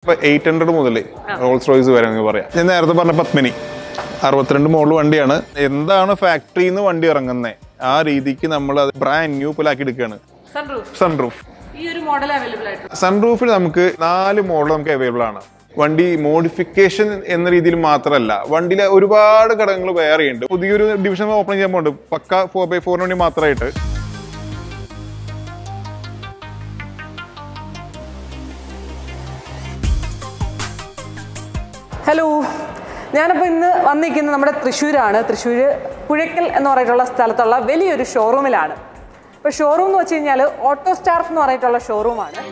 ഇപ്പൊ eight hundred മുതൽ Rolls Royce വരെ എന്ന് പറയാം ഞാൻ നേരത്തെ പറഞ്ഞ പത്മിനി അറുപത്തിരണ്ട് മോഡൽ വണ്ടിയാണ് എന്താണ് ഫാക്ടറിയിൽ നിന്ന് വണ്ടി ഇറങ്ങുന്നത് ആ രീതിക്ക് നമ്മൾ അത് ബ്രാൻഡ് ന്യൂ പോലാക്കി എടുക്കുകയാണ് സൺറൂഫ് സൺറൂഫ് ഈ ഒരു മോഡൽ അവൈലബിൾ ആയിട്ട് സൺറൂഫിൽ നമുക്ക് നാല് മോഡൽ നമുക്ക് അവൈലബിൾ ആണ് വണ്ടി മോഡിഫിക്കേഷൻ എന്ന രീതിയിൽ മാത്രമല്ല വണ്ടിയിലെ ഒരുപാട് ഘടകങ്ങൾ വേറെയുണ്ട് പുതിയൊരു ഡിവിഷൻ ഓപ്പൺ ചെയ്യാൻ പോകുന്നുണ്ട് പക്ക ഫോർ ബൈ ഫോറിന് വേണ്ടി മാത്രമായിട്ട് ഹലോ ഞാനിപ്പോൾ ഇന്ന് വന്നിരിക്കുന്നത് നമ്മുടെ തൃശ്ശൂരാണ് തൃശ്ശൂർ പുഴയ്ക്കൽ എന്ന് പറഞ്ഞിട്ടുള്ള സ്ഥലത്തുള്ള വലിയൊരു ഷോറൂമിലാണ് ഇപ്പോൾ ഷോറൂം എന്ന് വെച്ച് കഴിഞ്ഞാൽ ഓട്ടോ സ്റ്റാർഫ് എന്ന് പറഞ്ഞിട്ടുള്ള ഷോറൂമാണ്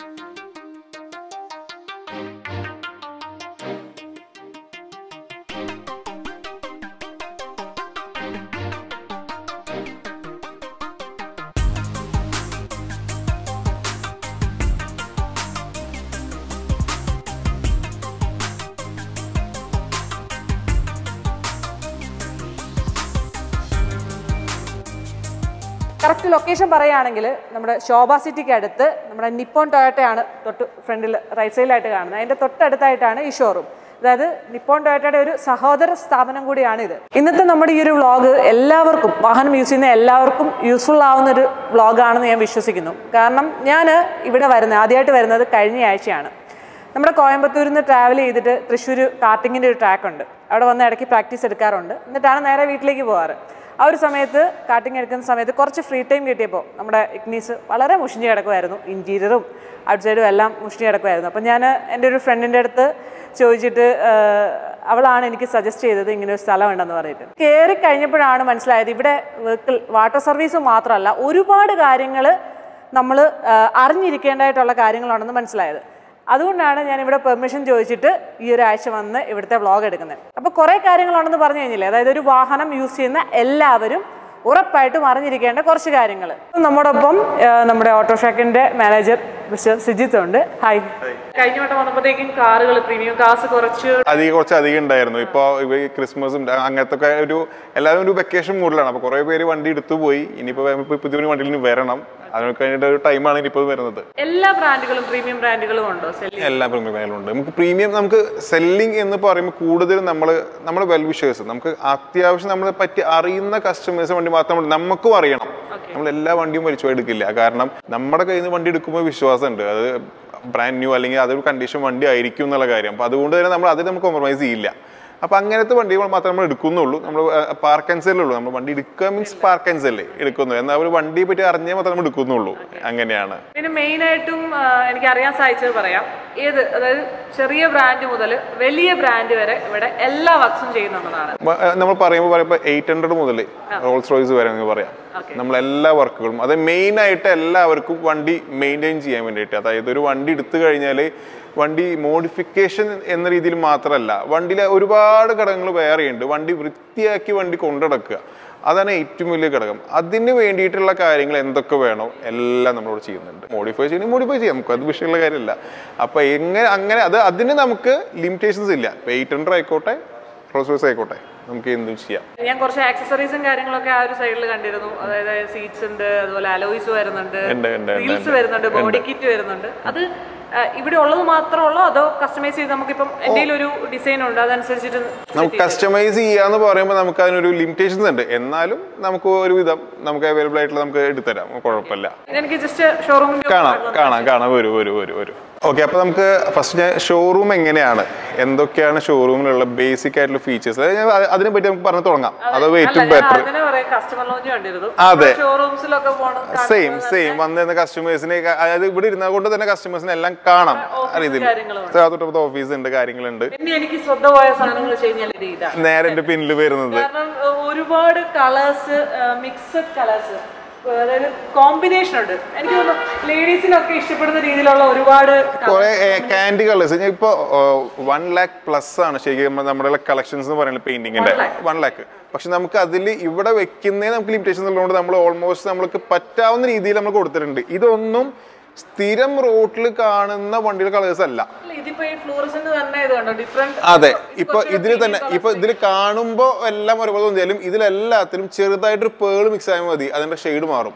കറക്റ്റ് ലൊക്കേഷൻ പറയുകയാണെങ്കിൽ നമ്മുടെ ശോഭ സിറ്റിക്ക് അടുത്ത് നമ്മുടെ നിപ്പോൺ ടൊയോട്ടയാണ് തൊട്ട് ഫ്രണ്ടിൽ റൈറ്റ് സൈഡിലായിട്ട് കാണുന്നത് അതിൻ്റെ തൊട്ടടുത്തായിട്ടാണ് ഈ ഷോറൂം അതായത് നിപ്പോൺ ടൊയോട്ടയുടെ ഒരു സഹോദര സ്ഥാപനം കൂടിയാണ് ഇത് ഇന്നത്തെ നമ്മുടെ ഈ ഒരു വ്ളോഗ് എല്ലാവർക്കും വാഹനം യൂസ് ചെയ്യുന്ന എല്ലാവർക്കും യൂസ്ഫുൾ ആവുന്ന ഒരു വ്ളോഗാണെന്ന് ഞാൻ വിശ്വസിക്കുന്നു കാരണം ഞാൻ ഇവിടെ വരുന്നത് ആദ്യമായിട്ട് വരുന്നത് കഴിഞ്ഞ ആഴ്ചയാണ് നമ്മുടെ കോയമ്പത്തൂരിൽ നിന്ന് ട്രാവൽ ചെയ്തിട്ട് തൃശ്ശൂർ കാർട്ടിങ്ങിൻ്റെ ഒരു ട്രാക്ക് ഉണ്ട് അവിടെ വന്ന് ഇടയ്ക്ക് പ്രാക്ടീസ് എടുക്കാറുണ്ട് എന്നിട്ടാണ് നേരെ വീട്ടിലേക്ക് പോകാറ് ആ ഒരു സമയത്ത് കാർട്ടിങ് എടുക്കുന്ന സമയത്ത് കുറച്ച് ഫ്രീ ടൈം കിട്ടിയപ്പോൾ നമ്മുടെ ഇഗ്നീസ് വളരെ മുഷിഞ്ഞ് കിടക്കുമായിരുന്നു ഇൻറ്റീരിയറും ഔട്ട് സൈഡും എല്ലാം മുഷിഞ്ഞ് കിടക്കുമായിരുന്നു അപ്പം ഞാൻ എൻ്റെ ഒരു ഫ്രണ്ടിൻ്റെ അടുത്ത് ചോദിച്ചിട്ട് ആഹ്, അവളാണ് എനിക്ക് സജസ്റ്റ് ചെയ്തത് ഇങ്ങനെ ഒരു സ്ഥലം ഉണ്ടെന്ന് പറഞ്ഞിട്ട് കയറി കഴിഞ്ഞപ്പോഴാണ് മനസ്സിലായത് ഇവിടെ വെഹിക്കിൾ വാട്ടർ സർവീസ് മാത്രമല്ല ഒരുപാട് കാര്യങ്ങൾ നമ്മൾ അറിഞ്ഞിരിക്കേണ്ടതായിട്ടുള്ള കാര്യങ്ങളുണ്ടെന്ന് മനസ്സിലായത് അതുകൊണ്ടാണ് ഞാൻ ഇവിടെ പെർമിഷൻ ചോദിച്ചിട്ട് ഈ ഒരു ആഴ്ച വന്ന് ഇവിടുത്തെ വ്ളോഗ് എടുക്കുന്നത് അപ്പോൾ കുറേ കാര്യങ്ങളുണ്ടെന്ന് പറഞ്ഞു കഴിഞ്ഞില്ലേ അതായത് ഒരു വാഹനം യൂസ് ചെയ്യുന്ന എല്ലാവരും ഉറപ്പായിട്ടും അറിഞ്ഞിരിക്കേണ്ട കുറച്ച് കാര്യങ്ങൾ നമ്മോടൊപ്പം ആ, നമ്മുടെ ഓട്ടോഷാക്കിന്റെ മാനേജർ മിസ്റ്റർ സിജിത്ത് ഉണ്ട് ഹായ് കഴിഞ്ഞ വട്ടം വന്നപ്പോഴത്തേക്കും കാറുകൾ പ്രീമിയം കാസ് കുറച്ച് അധികം കുറച്ച് അധികം ഉണ്ടായിരുന്നു ഇപ്പോൾ ഇവ ഈ ക്രിസ്മസും അങ്ങനത്തെ ഒക്കെ ഒരു എല്ലാവരും ഒരു വെക്കേഷൻ മൂഡിലാണ് അപ്പോൾ കുറേ പേര് വണ്ടി എടുത്തു പോയി ഇനിയിപ്പോൾ പുതിയൊരു വണ്ടിയിൽ നിന്ന് വരണം അതിനൊക്കെ കഴിഞ്ഞിട്ട് ഒരു ടൈമാണ് ഇനിയിപ്പോൾ വരുന്നത് എല്ലാ ബ്രാൻഡുകളും പ്രീമിയം ബ്രാൻഡുകളും ഉണ്ടോ സെല്ലി എല്ലാ പ്രീമിയം മേഖലയുണ്ട് നമുക്ക് പ്രീമിയം നമുക്ക് സെല്ലിംഗ് എന്ന് പറയുമ്പോൾ കൂടുതലും നമ്മൾ നമ്മുടെ വെൽ വിഷേഴ്സ് നമുക്ക് അത്യാവശ്യം നമ്മളെ പറ്റി അറിയുന്ന കസ്റ്റമേഴ്സ് വണ്ടി മാത്രം നമ്മൾ- നമുക്കും അറിയണം നമ്മൾ എല്ലാ വണ്ടിയും വലിച്ചു എടുക്കില്ല കാരണം നമ്മുടെ കയ്യിൽ നിന്ന് വണ്ടി എടുക്കുമ്പോൾ വിശ്വാസമുണ്ട് അത് ബ്രാൻഡ് ന്യൂ അല്ലെങ്കിൽ അതൊരു കണ്ടീഷൻ വണ്ടി ആയിരിക്കും എന്നുള്ള കാര്യം അപ്പോൾ അതുകൊണ്ട് തന്നെ നമ്മൾ അതിൽ നമുക്ക് കോംപ്രമൈസ് ചെയ്യില്ല അപ്പോൾ അങ്ങനത്തെ വണ്ടികൾ മാത്രമേ നമ്മൾ എടുക്കുന്നുള്ളൂ നമ്മൾ പാർക്ക് ആൻഡ് സെല്ലുള്ളൂ നമ്മൾ വണ്ടി എടുക്കുക മീൻസ് പാർക്ക് ആൻഡ് സെല്ല് എടുക്കുന്നു എന്നാൽ ഒരു വണ്ടിയെ പറ്റി അറിഞ്ഞാൽ മാത്രമേ നമ്മൾ എടുക്കുന്നുള്ളൂ അങ്ങനെയാണ് പിന്നെ മെയിനായിട്ടും എനിക്ക് അറിയാൻ സാധിച്ചത് പറയാം ഏത് അതായത് ചെറിയ ബ്രാൻഡ് മുതൽ വലിയ ബ്രാൻഡ് വരെ ഇവിടെ എല്ലാ വർക്ക്സും ചെയ്യുന്നുണ്ടെന്നാണ് മ- ഏഹ് നമ്മൾ പറയുമ്പോൾ പറയുമ്പോൾ എയ്റ്റ് ഹൺഡ്രഡ് മുതൽ റോൾസ് റോയ്സ് വരെ എന്ന് പറയാം നമ്മൾ എല്ലാ വർക്കുകളും അത് മെയിൻ ആയിട്ട് എല്ലാവർക്കും വണ്ടി മെയിൻറ്റെയിൻ ചെയ്യാൻ വേണ്ടിയിട്ട് അതായത് ഒരു വണ്ടി എടുത്തു കഴിഞ്ഞാൽ വണ്ടി മോഡിഫിക്കേഷൻ എന്ന രീതിയിൽ മാത്രമല്ല വണ്ടിയിലെ ഒരുപാട് ഘടകങ്ങൾ വേറെയുണ്ട് വണ്ടി വൃത്തിയാക്കി വണ്ടി കൊണ്ടുനടക്കുക അതാണ് ഏറ്റവും വലിയ ഘടകം അതിന് വേണ്ടിയിട്ടുള്ള കാര്യങ്ങൾ എന്തൊക്കെ വേണോ എല്ലാം നമ്മളോട് ചെയ്യുന്നുണ്ട് മോഡിഫൈ ചെയ്യണമെങ്കിൽ മോഡിഫൈ ചെയ്യാം നമുക്ക് അത് വിഷയമുള്ള കാര്യമില്ല അപ്പൊ എങ്ങനെ അങ്ങനെ അത് അതിന് നമുക്ക് ലിമിറ്റേഷൻസ് ഇല്ല ഇപ്പൊ എയ്റ്റ് ഹൺഡ്രഡ് ആയിക്കോട്ടെ റോസ് റോസ് ആയിക്കോട്ടെ നമുക്ക് എന്തും ചെയ്യാം ഞാൻ കുറച്ച് ആക്സസറീസും കാര്യങ്ങളൊക്കെ ആ ഒരു സൈഡിൽ കണ്ടിരുന്നു അതായത് സീറ്റ്സ് ഉണ്ട് അതുപോലെ അലോയ്സ് വരുന്നുണ്ട് ഉണ്ട്, ഉണ്ട്, ഉണ്ട്, വീൽസ് വരുന്നുണ്ട് ബോഡി കിറ്റ് വരുന്നുണ്ട് അത് ആ, ഇവിടെ ഉള്ളത് മാത്രമുള്ളോ അതോ കസ്റ്റമൈസ് ചെയ്ത് നമുക്കിപ്പം എന്തെങ്കിലും ഒരു ഡിസൈൻ ഉണ്ട് അതനുസരിച്ചിട്ട് നമുക്ക് കസ്റ്റമൈസ് ചെയ്യാന്ന് പറയുമ്പോൾ നമുക്ക് അതിനൊരു ലിമിറ്റേഷൻസ് ഉണ്ട് എന്നാലും നമുക്ക് ഒരു വിധം നമുക്ക് അവൈലബിൾ ആയിട്ടുള്ള നമുക്ക് എടുത്തുതരാം കുഴപ്പമില്ല എനിക്ക് ജസ്റ്റ് ഷോറൂമിൽ കാണാം കാണാം കാണാം വരൂ വരൂ വരൂ വരൂ ഓക്കെ അപ്പൊ നമുക്ക് ഫസ്റ്റ് ഞാൻ ഷോറൂം എങ്ങനെയാണ് എന്തൊക്കെയാണ് ഷോറൂമിലുള്ള ബേസിക് ആയിട്ടുള്ള ഫീച്ചേഴ്സ് അതിനെ പറ്റി നമുക്ക് പറഞ്ഞു തുടങ്ങാം അത് ഏറ്റവും ബെറ്റർ അതിനെ പറയാം കസ്റ്റമർ ലോഞ്ച് കണ്ടിരുന്നു അതെ. ഷോറൂംസിലൊക്കെ പോകണം സെയിം സെയിം വന്നിരുന്ന കസ്റ്റമേഴ്സിനെ അതായത് ഇവിടെ ഇരുന്നത് കൊണ്ട് തന്നെ കസ്റ്റമേഴ്സിനെ എല്ലാം കാണാം ആ രീതിയിൽ കാര്യങ്ങളുണ്ട്. തൊട്ടപ്പുറത്ത് ഓഫീസ് ഉണ്ട് കാര്യങ്ങളുണ്ട് പിന്നെ എനിക്ക് ശ്രദ്ധ പോയ സാധനങ്ങൾ വെച്ച് കഴിഞ്ഞാൽ ഇത് ഇതാണ് നേരെ എന്റെ പിന്നിൽ വരുന്നത് കാരണം ഏഹ്, ഒരുപാട് കളേഴ്സ് മിക്സഡ് കളേഴ്സ് അതായത് കോമ്പിനേഷൻ ഉണ്ട് എനിക്ക് തോന്നുന്നു ലേഡീസിനൊക്കെ ഇഷ്ടപ്പെടുന്ന രീതിയിലുള്ള ഒരുപാട് കുറെ കാൻഡി കളേഴ്സ് ഇപ്പൊ വൺ ലാക്ക് പ്ലസ് ആണ് ശരിക്കും നമ്മുടെ കളക്ഷൻസ് എന്ന് പറയുന്നത് പെയിന്റിങ്ങിന്റെ വൺ ലാക്ക് പക്ഷെ നമുക്ക് അതിൽ ഇവിടെ വെക്കുന്നതിന് നമുക്ക് ലിമിറ്റേഷൻസ് ഉള്ളതുകൊണ്ട് നമ്മൾ ഓൾമോസ്റ്റ് നമ്മൾക്ക് പറ്റാവുന്ന രീതിയിൽ നമ്മൾ കൊടുത്തിട്ടുണ്ട് ഇതൊന്നും സ്ഥിരം റോട്ടിൽ കാണുന്ന വണ്ടിയുടെ കളേഴ്സ് അല്ല ഇതിപ്പോ ഈ ഫ്ലൂറസെന്റ് തന്നെ ഇത് കണ്ടോ ഡിഫറെന്റ് അതെ ഇപ്പൊ ഇതിൽ തന്നെ ഇപ്പൊ ഇതിൽ കാണുമ്പോ എല്ലാം ഒരുപോലെ തോന്നിയാലും ഇതിലെല്ലാത്തിലും ചെറുതായിട്ടൊരു പേള് മിക്സ് ആയാൽ മതി അതിന്റെ ഷെയ്ഡ് മാറും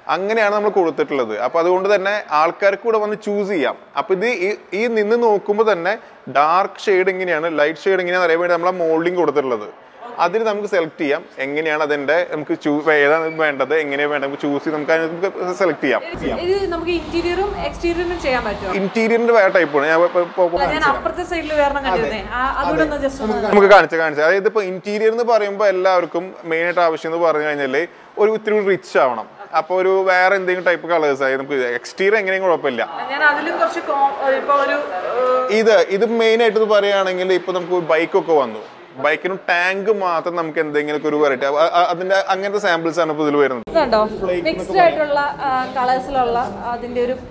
അങ്ങനെയാണ് നമ്മൾ കൊടുത്തിട്ടുള്ളത് അപ്പൊ അതുകൊണ്ട് തന്നെ ആൾക്കാർക്ക് കൂടെ വന്ന് ചൂസ് ചെയ്യാം അപ്പൊ ഇത് ഈ- ഈ നിന്ന് നോക്കുമ്പോൾ തന്നെ ഡാർക്ക് ഷെയ്ഡ് എങ്ങനെയാണ് ലൈറ്റ് ഷെയ്ഡ് എങ്ങനെയാണെന്ന് അറിയാൻ വേണ്ടി നമ്മൾ മോൾഡിങ് കൊടുത്തിട്ടുള്ളത് അതിൽ നമുക്ക് സെലക്ട് ചെയ്യാം എങ്ങനെയാണ് അതിന്റെ നമുക്ക് ചൂ ഏതാണ് വേണ്ടത് എങ്ങനെയാണ് വേണ്ടത് നമുക്ക് ചൂസ് ചെയ്ത് നമുക്ക് അതിന് നമുക്ക് സെലക്ട് ചെയ്യാം ഇത് നമുക്ക് ഇന്റീരിയറും എക്സ്റ്റീരിയറും ചെയ്യാൻ പറ്റുമോ ഇന്റീരിയറിന്റെ വേറെ ടൈപ്പാണ് ഞാൻ ഇപ്പൊ- ഇപ്പൊ- ഇപ്പൊ ഞാൻ അപ്പുറത്തെ സൈഡിൽ വേറെ കണ്ടിരുന്നേ ആ- അതുകൂടെ ഒന്ന് ജസ്റ്റ് ഒന്ന് നമുക്ക് കാണിച്ച കാണിച്ച അതായത് ഇപ്പൊ ഇന്റീരിയർ എന്ന് പറയുമ്പോൾ എല്ലാവർക്കും മെയിൻ ആയിട്ട് ആവശ്യം എന്ന് പറഞ്ഞു കഴിഞ്ഞാല് ഒരു ഇത്തിരി റിച്ച് ആവണം അപ്പൊ ഒരു വേറെ എന്തെങ്കിലും ടൈപ്പ് കളേഴ്സ് ആയി നമുക്ക് എക്സ്റ്റീരിയർ എങ്ങനെയും കുഴപ്പമില്ല ഞാൻ അതിലും കുറച്ച് കോ- ഇപ്പൊ ഒരു ഏഹ്, ഇത് ഇത് മെയിൻ ആയിട്ട് ഇത് പറയുകയാണെങ്കിൽ ഇപ്പൊ നമുക്ക് ബൈക്കൊക്കെ വന്നു ബൈക്കിനും ടാങ്ക് മാത്രം നമുക്ക് എന്തെങ്കിലും ഒരു വെറൈറ്റി അതിന്റെ അങ്ങനത്തെ സാമ്പിൾസ് ആണ് ഇപ്പൊ ഇതിൽ വരുന്നത് ഇതുണ്ടോ മിക്സ്ഡ് ആയിട്ടുള്ള കളേഴ്സിലുള്ള അതിന്റെ ഒരു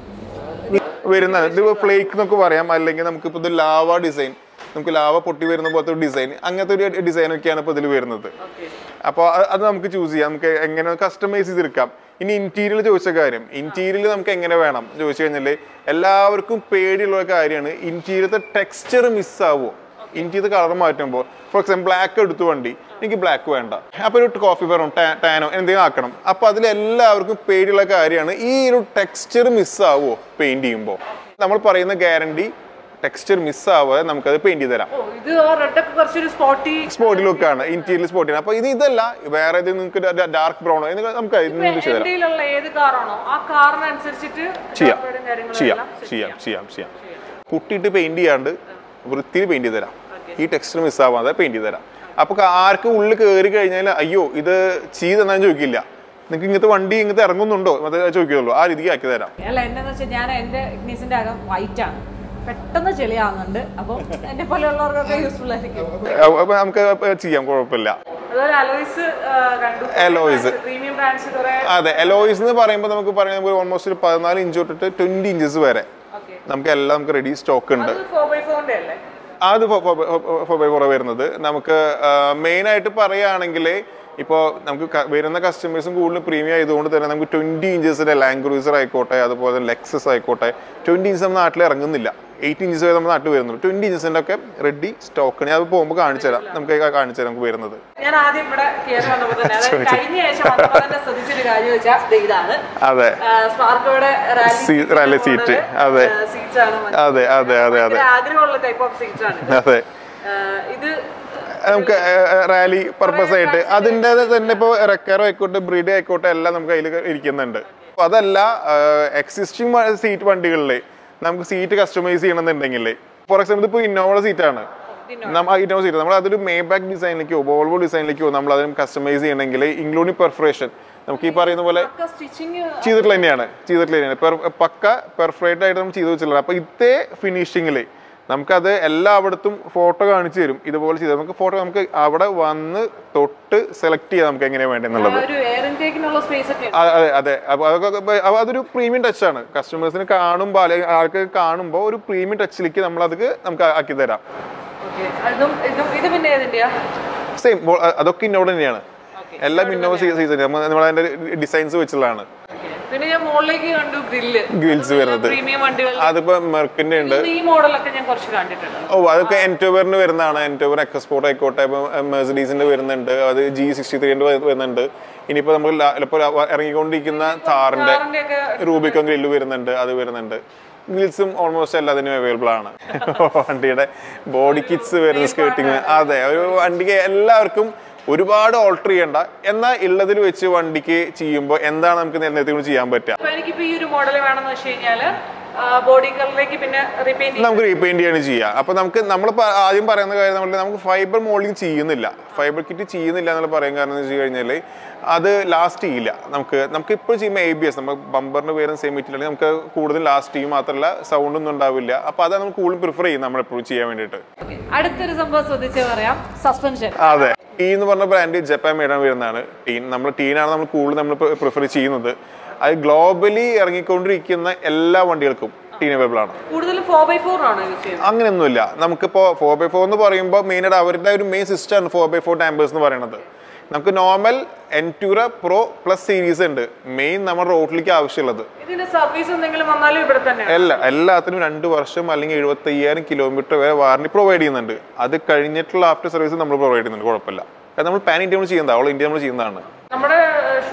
വരുന്നത് ഇത് ഫ്ലേക്ക് എന്നൊക്കെ പറയാം അല്ലെങ്കിൽ നമുക്ക് ഇപ്പൊ ഇത് ലാവ ഡിസൈൻ നമുക്ക് ലാവ പൊട്ടി വരുന്ന പോലത്തെ ഒരു ഡിസൈൻ അങ്ങനത്തെ ഒരു ഡിസൈൻ ഒക്കെയാണ് ഇപ്പൊ ഇതിൽ വരുന്നത് അപ്പോൾ അത് നമുക്ക് ചൂസ് ചെയ്യാം നമുക്ക് എങ്ങനെ കസ്റ്റമൈസ് ചെയ്തെടുക്കാം ഇനി ഇന്റീരിയൽ ചോദിച്ച കാര്യം ഇന്റീരിയൽ നമുക്ക് എങ്ങനെ വേണം ചോദിച്ചു കഴിഞ്ഞാൽ എല്ലാവർക്കും പേടിയുള്ള ഒരു കാര്യമാണ് ഇന്റീരിയത്തെ ടെക്സ്ചർ മിസ്സാവോ ഇന്റീരിയർ കളർ മാറ്റുമ്പോൾ ഫോർ എക്സാമ്പിൾ ബ്ലാക്ക് എടുത്തു വണ്ടി എനിക്ക് ബ്ലാക്ക് വേണ്ട അപ്പൊ ഒരു കോഫി വെറോ ടാനോ എന്തെങ്കിലും ആക്കണം അപ്പൊ അതിൽ എല്ലാവർക്കും പേടിയുള്ള കാര്യമാണ് ഈ ഒരു ടെക്സ്ചർ മിസ്സാവോ പെയിന്റ് ചെയ്യുമ്പോൾ നമ്മൾ പറയുന്ന ഗ്യാരണ്ടി ടെക്സ്ചർ മിസ്സാവാതെ നമുക്കത് പെയിന്റ് ചെയ്ത് തരാം ഓ ഇത് റെഡ് ഒക്കെ കുറച്ചൊരു സ്പോട്ടി സ്പോട്ടി ലുക്കാണ് ഇന്റീരിയൽ സ്പോട്ടിന് അപ്പൊ ഇത് ഇതല്ല വേറെ ഇത് നിങ്ങൾക്ക് ഡാർക്ക് ബ്രൗൺ നമുക്ക് ഇതിന് ചെയ്തു തരാം എന്റെയിലുള്ള ഏത് കാറാണോ ആ കാറിനനുസരിച്ചിട്ട് ചെയ്യാം upgrade ഉം കാര്യങ്ങളും ചെയ്യാം എല്ലാം set ചെയ്യാം ചെയ്യാം ചെയ്യാം കുട്ടിയിട്ട് പെയിന്റ് ചെയ്യാണ്ട് വൃത്തിയിൽ പെയിന്റ് ചെയ്ത് തരാം ഈ ടെക്സ്ചർ മിസ്സാവാതെ പെയിന്റ് ചെയ്ത് തരാം അപ്പൊ ആർക്കും ഉള്ളിൽ കയറി കഴിഞ്ഞാൽ അയ്യോ ഇത് ചെയ്തെന്നാൻ ചോദിക്കില്ല നിങ്ങൾക്ക് ഇങ്ങനത്തെ വണ്ടി ഇങ്ങനത്തെ ഇറങ്ങുന്നുണ്ടോ അത് ചോദിക്കുള്ളൂ ആ രീതിക്ക് ആക്കി തരാം അല്ല എന്താന്ന് വെച്ചാൽ ഞാൻ എന്റെ ഇഗ്നീസിന്റെ അകം വൈറ്റ് ആണ് പെട്ടെന്ന് ചെളിയാവുന്നുണ്ട് അപ്പോൾ എന്നെ പോലെയുള്ളവർക്കൊക്കെ യൂസ്ഫുൾ ആയിരിക്കും അപ്പൊ അപ്പൊ നമുക്ക് ചെയ്യാം കുഴപ്പമില്ല അതുപോലെ അലോയ്സ് കണ്ടു Alloys. പ്രീമിയം ബ്രാൻഡ്സ് കുറെ അതെ എലോയിസ് എന്ന് പറയുമ്പോൾ നമുക്ക് പറയാം ഓൾമോസ്റ്റ് ഒരു പതിനാല് ഇഞ്ച് തൊട്ടിട്ട് ട്വന്റി ഇഞ്ചസ് വരെ ഓക്കെ നമുക്ക് എല്ലാം നമുക്ക് റെഡി സ്റ്റോക്ക് ഉണ്ട് അത് ഫോർ ബൈ ഫോറിന്റെ അല്ലേ അത് ഫോർ ബൈ ഫോർ വരുന്നത് നമുക്ക് മെയിൻ ആയിട്ട് പറയുകയാണെങ്കിൽ ഇപ്പോൾ നമുക്ക് ക- വരുന്ന കസ്റ്റമേഴ്സും കൂടുതൽ പ്രീമിയം ആയതുകൊണ്ട് തന്നെ നമുക്ക് ട്വന്റി ഇഞ്ചസിന്റെ ലാൻഡ് ക്രൂസർ ആയിക്കോട്ടെ അതുപോലെ ലെക്സസ് ആയിക്കോട്ടെ ട്വന്റി ഇഞ്ചസ് നമ്മുടെ നാട്ടിൽ ഇറങ്ങുന്നില്ല എയ്റ്റ് ഇഞ്ചസ് വരെ നമ്മുടെ നാട്ടിൽ വരുന്നുള്ളൂ ട്വന്റി ഇഞ്ചസിന്റെ ഒക്കെ റെഡി സ്റ്റോക്ക് ഞാൻ അത് പോകുമ്പോൾ കാണിച്ചു തരാം നമുക്ക് കാണിച്ചു തരാം നമുക്ക് വരുന്നത് ഞാൻ ആദ്യം ഇവിടെ കയറി വന്നപ്പോൾ തന്നെ അതായത് കഴിഞ്ഞ ആഴ്ച വന്നപ്പോൾ തന്നെ ശ്രദ്ധിച്ചൊരു കാര്യം വെച്ചാൽ ദേ ഇതാണ് അതെ സ്പാർക്കോയുടെ സീ- rally seat. അതെ. സീറ്റ്സ് ആണ് അതെ അതെ അതെ അതെ ഭയങ്കര ആഗ്രഹമുള്ള ടൈപ്പ് ഓഫ് സീറ്റ്സ് ആണ് ഇത്. അതെ ആ, ഇത് നമുക്ക് റാലി പർപ്പസ് ആയിട്ട് അതിൻ്റെ തന്നെ ഇപ്പോൾ റെക്കറോ ആയിക്കോട്ടെ ബ്രീഡ് ആയിക്കോട്ടെ എല്ലാം നമുക്ക് അതിൽ ഇരിക്കുന്നുണ്ട് അപ്പൊ അതല്ല എക്സിസ്റ്റിംഗ് സീറ്റ് വണ്ടികളിൽ നമുക്ക് സീറ്റ് കസ്റ്റമൈസ് ചെയ്യണമെന്നുണ്ടെങ്കിൽ ഫോർ എക്സാമ്പിൾ ഇപ്പോൾ ഇന്നോവയുടെ സീറ്റാണ് നമ്മൾ ഇന്നോവ സീറ്റ് നമ്മൾ അതൊരു മേ ബാക്ക് ഡിസൈനിലേക്കോ വോൾവോ ഡിസൈനിലേക്കോ നമ്മൾ അതിന് കസ്റ്റമൈസ് ചെയ്യണമെങ്കിൽ ഇൻക്ലൂഡിങ് പെർഫറേഷൻ നമുക്ക് ഈ പറയുന്ന പോലെ ഒക്കെ സ്റ്റിച്ചിങ് ചെയ്തിട്ടുള്ള തന്നെയാണ് ചെയ്തിട്ടുള്ള തന്നെയാണ് പെർ- പക്ക പെർഫെക്റ്റ് ആയിട്ട് നമ്മൾ ചെയ്തു വെച്ചിട്ടുള്ളത് അപ്പൊ ഇതേ ഫിനിഷിങ്ങിൽ നമുക്കത് എല്ലായിടത്തും ഫോട്ടോ കാണിച്ചു തരും ഇതുപോലെ ചെയ്ത് നമുക്ക് ഫോട്ടോ നമുക്ക് അവിടെ വന്ന് തൊട്ട് സെലക്ട് ചെയ്യാം നമുക്ക് എങ്ങനെയാണ് വേണ്ടതെന്നുള്ളത് ഒരു എയർ ഇൻടേക്കിനുള്ള സ്പേസ് ഒക്കെ ആ, അതെ അതെ അപ്പൊ അതൊക്കെ ഇപ്പൊ- അപ്പൊ അതൊരു പ്രീമിയം ടച്ച് ആണ് കസ്റ്റമേഴ്സിന് കാണുമ്പോൾ അല്ലെങ്കിൽ ആൾക്ക് കാണുമ്പോൾ ഒരു പ്രീമിയം ടച്ചിലേക്ക് നമ്മൾ അത് നമുക്ക് ആക്കി തരാം ഓക്കെ അതും ഇതും ഇത് പിന്നെ ഏതിന്റെയാ സെയിം അതൊക്കെ ഇന്നോട് തന്നെയാണ് എല്ലാം ഇന്നോവ സീസൺ നമ്മൾ അതിന്റെ ഡിസൈൻസ് വെച്ചുള്ളതാണ് പിന്നെ ഞാൻ മുകളിലേക്ക് കണ്ടു ഗ്രില്ല് ഗ്രിൽസ് വരുന്നത് പ്രീമിയം വണ്ടികൾ അതിപ്പോ മെർക്കിന്റെ ഉണ്ട് ഈ മോഡലൊക്കെ ഞാൻ കുറച്ച് കണ്ടിട്ടുണ്ട് ഓ അതൊക്കെ എൻറ്റോവറിന് വരുന്നതാണ് എൻറ്റോവർ എക്സ്പോർട്ട് ആയിക്കോട്ടെ ഇപ്പം മെഴ്സഡീസിന്റെ വരുന്നുണ്ട് അത് ജി സിക്സ്റ്റി ത്രീൻ്റെ വരുന്നുണ്ട് ഇനിയിപ്പോൾ നമ്മൾ ഇപ്പോൾ ഇറങ്ങിക്കൊണ്ടിരിക്കുന്ന താറിന്റെ കാറിന്റെ ഒക്കെ റൂബിക്കോൺ ഗ്രില്ല് വരുന്നുണ്ട് അത് വരുന്നുണ്ട് ഗ്രിൽസും ഓൾമോസ്റ്റ് എല്ലാത്തിനും അവൈലബിൾ ആണ് വണ്ടിയുടെ ബോഡി കിറ്റ്സ് വരുന്ന സ്കേർട്ടിങ് അതെ ഒരു വണ്ടിക്ക് എല്ലാവർക്കും ഒരുപാട് ഓൾട്ടർ ചെയ്യണ്ട എന്നാൽ ഉള്ളതിൽ വെച്ച് വണ്ടിക്ക് ചെയ്യുമ്പോൾ എന്താണ് നമുക്ക് നേരത്തെ കൊണ്ട് ചെയ്യാൻ പറ്റുക അപ്പൊ എനിക്കിപ്പോ ഈ ഒരു മോഡൽ വേണമെന്ന് വെച്ച് കഴിഞ്ഞാല് ബോഡി കളറിലേക്ക് പിന്നെ റിപ്പീറ്റ് നമുക്ക് റീപെയിന്റ് ചെയ്യാണ് ചെയ്യുക അപ്പൊ നമുക്ക് നമ്മൾ ആദ്യം പറയുന്ന കാര്യം നമ്മൾ നമുക്ക് ഫൈബർ മോൾഡിങ് ചെയ്യുന്നില്ല ഫൈബർ കിറ്റ് ചെയ്യുന്നില്ല എന്നുള്ള പറയാൻ കാരണം എന്ന് വെച്ച് കഴിഞ്ഞാൽ അത് ലാസ്റ്റ് ചെയ്യില്ല നമുക്ക് നമുക്ക് ഇപ്പോൾ ചെയ്യുമ്പോൾ എ ബി എസ് നമ്മൾ ബമ്പറിന് പേരും സെയിം മെറ്റീരിയൽ നമുക്ക് കൂടുതൽ ലാസ്റ്റ് ചെയ്യും മാത്രമല്ല സൗണ്ട് ഒന്നും ഉണ്ടാവില്ല അപ്പൊ അതാണ് നമുക്ക് കൂടുതൽ പ്രിഫർ ചെയ്യും നമ്മൾ എപ്പോഴും ചെയ്യാൻ വേണ്ടിയിട്ട് അടുത്തൊരു സംഭവം ശ്രദ്ധിച്ച് പറയാം സസ്പെൻഷൻ അതെ ടീ എന്ന് പറഞ്ഞ ബ്രാൻഡ് ജപ്പാൻ മേടാൻ വരുന്നതാണ് ടീൻ നമ്മൾ ടീനാണ് നമ്മൾ കൂടുതൽ നമ്മൾ പ്രിഫർ ചെയ്യുന്നത് അത് ഗ്ലോബലി ഇറങ്ങിക്കൊണ്ടിരിക്കുന്ന എല്ലാ വണ്ടികൾക്കും ടീൻ അവൈലബിൾ ആണ് കൂടുതലും ഫോർ ബൈ ഫോർ ആണോ യൂസ് ചെയ്യുന്നത് അങ്ങനെയൊന്നുമില്ല നമുക്കിപ്പോൾ ഫോർ ബൈ ഫോർ എന്ന് പറയുമ്പോൾ മെയിനായിട്ട് അവരുടെ ഒരു മെയിൻ സിസ്റ്റമാണ് ഫോർ ബൈ ഫോർ ഡാമ്പേഴ്സ് എന്ന് പറയുന്നത് നമുക്ക് നോർമൽ എൻറ്റൂറ പ്രോ പ്ലസ് സീരീസ് ഉണ്ട് മെയിൻ നമ്മുടെ റോഡിലേക്ക് ആവശ്യമുള്ളത് ഇതിന്റെ സർവീസ് എന്തെങ്കിലും വന്നാലും ഇവിടെ തന്നെ എല്ലാ എല്ലാത്തിനും രണ്ട് വർഷം അല്ലെങ്കിൽ എഴുപത്തി അയ്യായിരം കിലോമീറ്റർ വരെ വാറണ്ടി പ്രൊവൈഡ് ചെയ്യുന്നുണ്ട് അത് കഴിഞ്ഞിട്ടുള്ള ആഫ്റ്റർ സർവീസ് നമ്മൾ പ്രൊവൈഡ് ചെയ്യുന്നുണ്ട് കുഴപ്പമില്ല കാരണം നമ്മൾ പാൻ ഇന്ത്യ നമ്മൾ ചെയ്യുന്നതാണ് ഓൾ ഇന്ത്യ നമ്മൾ ചെയ്യുന്നതാണ് നമ്മുടെ ഷോറൂം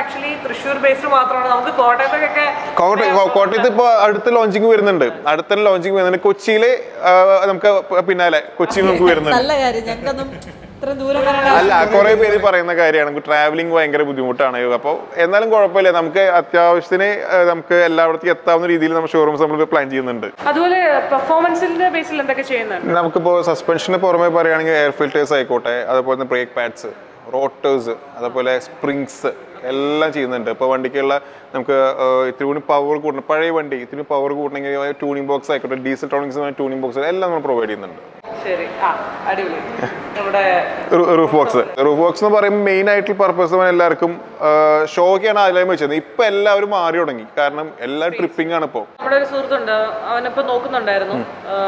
ആക്ച്വലി തൃശ്ശൂർ ബേസ്ഡ് മാത്രമാണ് നമുക്ക് കോട്ടയത്തൊക്കെ കോട്ടയം കോ- കോട്ടയത്ത് ഇപ്പൊ അടുത്ത ലോഞ്ചിങ് വരുന്നുണ്ട് അടുത്ത ലോഞ്ചിങ് വരുന്നുണ്ട് കൊച്ചിയില് ആ, നമുക്ക് പിന്നാലെ കൊച്ചിയിൽ നമുക്ക് വരുന്നുണ്ട് നല്ല കാര്യം ഞങ്ങൾക്കൊന്നും ഇത്ര ദൂരം വരാൻ അല്ല കുറെ പേര് പറയുന്ന കാര്യമാണ് നമുക്ക് ട്രാവലിംഗ് ഭയങ്കര ബുദ്ധിമുട്ടാണ് അപ്പോൾ എന്നാലും കുഴപ്പമില്ല നമുക്ക് അത്യാവശ്യത്തിന് ആ, നമുക്ക് എല്ലായിടത്തേക്കും എത്താവുന്ന രീതിയിൽ നമ്മൾ ഷോറൂംസ് നമ്മൾ പ്ലാൻ ചെയ്യുന്നുണ്ട് അതുപോലെ പെർഫോമൻസിന്റെ ബേസിൽ എന്തൊക്കെ ചെയ്യുന്നുണ്ട് നമുക്കിപ്പോൾ സസ്പെൻഷന് പുറമെ പറയുകയാണെങ്കിൽ എയർ ഫിൽറ്റേഴ്സ് ആയിക്കോട്ടെ അതുപോലെ തന്നെ ബ്രേക്ക് പാഡ്സ് റോട്ടേഴ്സ് അതുപോലെ സ്പ്രിങ്സ് എല്ലാം ചെയ്യുന്നുണ്ട് ഇപ്പോൾ വണ്ടിക്കുള്ള നമുക്ക് ആഹ്, ഇത്തിരി കൂടി പവർ കൂട്ടണം പഴയ വണ്ടി ഇത്തിരി പവർ കൂട്ടണമെങ്കിൽ ട്യൂണിംഗ് ബോക്സ് ആയിക്കോട്ടെ ഡീസൽ ടോണിങ്സ് ട്യൂണിംഗ് ബോക്സ് എല്ലാം നമ്മൾ പ്രൊവൈഡ് ചെയ്യുന്നുണ്ട് ശരി ആ അടിപൊളി നമ്മുടെ റൂഫ് ബോക്സ് റൂഫ് ബോക്സ് എന്ന് പറയുമ്പോൾ മെയിൻ ആയിട്ടുള്ള പർപ്പസ് എല്ലാവർക്കും ഷോക്കാണ് ആദ്യം വെച്ചത് ഇപ്പൊ എല്ലാവരും മാറി തുടങ്ങി കാരണം എല്ലാം ട്രിപ്പിംഗ് ആണ് ഇപ്പോൾ നമ്മുടെ ഒരു സുഹൃത്തുണ്ട് അവനിപ്പോ നോക്കുന്നുണ്ടായിരുന്നു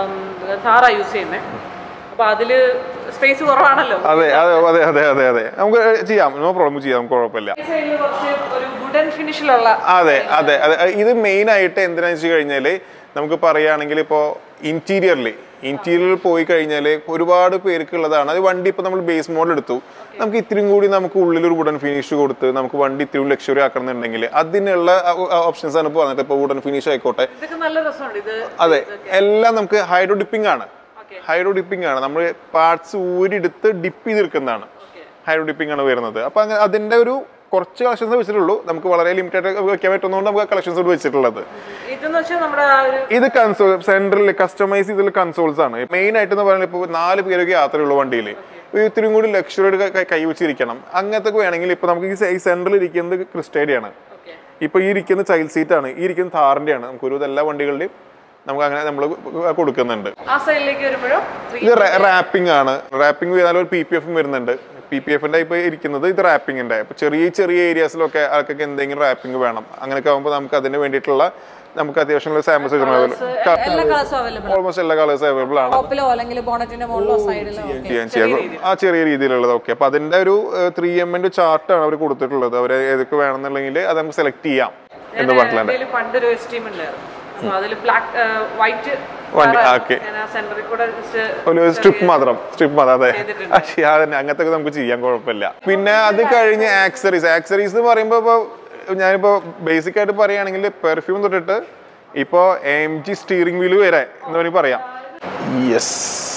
താറ യൂസ് ചെയ്യുന്നേ അപ്പൊ അതില് സ്പേസ് കുറവാണല്ലോ അതെ അതെ അതെ അതെ അതെ അതെ നമുക്ക് ചെയ്യാം നോ പ്രോബ്ലം ചെയ്യാം നമുക്ക് കുഴപ്പമില്ല ഈ സൈഡിൽ കുറച്ച് ഒരു വുഡൻ ഫിനിഷിലുള്ള അതെ അതെ അതെ ഇത് മെയിൻ ആയിട്ട് എന്തിനാന്ന് വെച്ച് കഴിഞ്ഞാല് നമുക്ക് പറയുകയാണെങ്കിൽ ഇപ്പോൾ ഇന്റീരിയറിൽ ഇന്റീരിയറിൽ പോയി കഴിഞ്ഞാൽ ഒരുപാട് പേർക്ക് ഉള്ളതാണ് അത് വണ്ടി ഇപ്പോൾ നമ്മൾ ബേസ് മോഡൽ എടുത്തു നമുക്ക് ഇത്തിരി കൂടി നമുക്ക് ഉള്ളിൽ ഒരു വുഡൻ ഫിനിഷ് കൊടുത്ത് നമുക്ക് വണ്ടി ഇത്തിരി ലക്ഷറി ആക്കണമെന്നുണ്ടെങ്കിൽ അതിനുള്ള ഓപ്ഷൻസ് ആണ് ഇപ്പോൾ വന്നിട്ട് ഇപ്പോൾ വുഡൻ ഫിനിഷ് ആയിക്കോട്ടെ ഇതൊക്കെ നല്ല രസമുണ്ട് ഇത് അതെ എല്ലാം നമുക്ക് ഹൈഡ്രോ ഡിപ്പിംഗ് ആണ് ഹൈഡ്രോ ഡിപ്പിംഗ് ആണ് നമ്മൾ പാർട്സ് ഊരിയെടുത്ത് ഡിപ്പ് ചെയ്തെടുക്കുന്നതാണ് ഹൈഡ്രോ ഡിപ്പിംഗ് ആണ് വരുന്നത് അപ്പൊ അങ്ങനെ അതിന്റെ ഒരു കുറച്ച് കളക്ഷൻസ് വെച്ചിട്ടുള്ളൂ നമുക്ക് വളരെ ലിമിറ്റഡ് വെക്കാൻ പറ്റുന്നതുകൊണ്ട് നമുക്ക് കളക്ഷൻസ് വെച്ചിട്ടുള്ളത് ഇതെന്ന് വെച്ചാൽ നമ്മുടെ ആ ഒരു ഇത് കൺസോൾ സെൻട്രൽ കസ്റ്റമൈസ് ചെയ്തിട്ടുള്ള കൺസോൾസ് ആണ് മെയിൻ ആയിട്ട് എന്ന് പറയുന്നത് ഇപ്പോൾ നാല് പേരൊക്കെ യാത്രയുള്ള വണ്ടിയിൽ ഇത്തിരി കൂടി ലക്ഷറി കൈ വെച്ചിരിക്കണം അങ്ങനത്തെ വേണമെങ്കിൽ ഇപ്പൊ നമുക്ക് ഈ സെൻട്രൽ ഇരിക്കുന്നത് ക്രിസ്റ്റേഡിയാണ് ഓക്കെ ഇപ്പൊ ഈ ഇരിക്കുന്ന ചൈൽഡ് സീറ്റ് ആണ് ഈ ഇരിക്കുന്ന താറിന്റെ ആണ് നമുക്ക് ഒരു എല്ലാ വണ്ടികളുടെയും നമുക്ക് അങ്ങനെ നമ്മൾ കൊടുക്കുന്നുണ്ട് ആ സൈഡിലേക്ക് വരുമ്പോഴും ഇത് റാപ്പിംഗ് ആണ് റാപ്പിംഗ് ചെയ്താൽ ഒരു പി പി എഫും വരുന്നുണ്ട് പി പി എഫിന്റെ ഇപ്പൊ ഇരിക്കുന്നത് ഇത് റാപ്പിംഗിന്റെ ഇപ്പൊ ചെറിയ ചെറിയ ഏരിയാസിലൊക്കെ ആൾക്കൊക്കെ എന്തെങ്കിലും റാപ്പിംഗ് വേണം അങ്ങനെയൊക്കെ ആകുമ്പോൾ നമുക്ക് അതിന് വേണ്ടിയിട്ടുള്ള നമുക്ക് അത്യാവശ്യമുള്ള സാമ്പിൾസ് എല്ലാ കളേഴ്സും അവൈലബിൾ ഓൾമോസ്റ്റ് എല്ലാ കളേഴ്സ് അവൈലബിൾ ആണ് ടോപ്പിലോ അല്ലെങ്കിൽ ബോണറ്റിന്റെ മുകളിലോ സൈഡിലോ ചെയ്യാൻ ചെയ്യാം ആ ചെറിയ രീതിയിലുള്ളത് ഓക്കെ അപ്പൊ അതിന്റെ ഒരു ത്രീ എമ്മിന്റെ ചാർട്ടാണ് അവർ കൊടുത്തിട്ടുള്ളത് അവർ ഏതൊക്കെ വേണമെന്നുണ്ടെങ്കിൽ അത് നമുക്ക് സെലക്ട് ചെയ്യാം എന്ന് പറഞ്ഞിട്ടുണ്ട് ഇതിൽ പണ്ടൊരു എസ്റ്റീം ഉണ്ടായിരുന്നു അപ്പൊ അതിൽ ബ്ലാക്ക് വൈറ്റ് വണ്ടി ഓക്കെ ഞാൻ ആ സെന്ററിൽ കൂടെ just ഒരു സ്ട്രിപ്പ് മാത്രം സ്ട്രിപ്പ് മാത്രം അതെ ആ, ശരി, അതന്നെ അങ്ങനത്തെ ഒക്കെ നമുക്ക് ചെയ്യാൻ കുഴപ്പമില്ല പിന്നെ അത് കഴിഞ്ഞ് ആക്സറീസ് ആക്സറീസ് എന്ന് പറയുമ്പോൾ ഇപ്പോൾ ഞാനിപ്പോൾ ബേസിക് ആയിട്ട് പറയുകയാണെങ്കിൽ പെർഫ്യൂം തൊട്ടിട്ട് ഇപ്പോൾ എം ജി സ്റ്റിയറിംഗ് വീല് വരെ എന്ന് വേണമെങ്കിൽ പറയാം യെസ്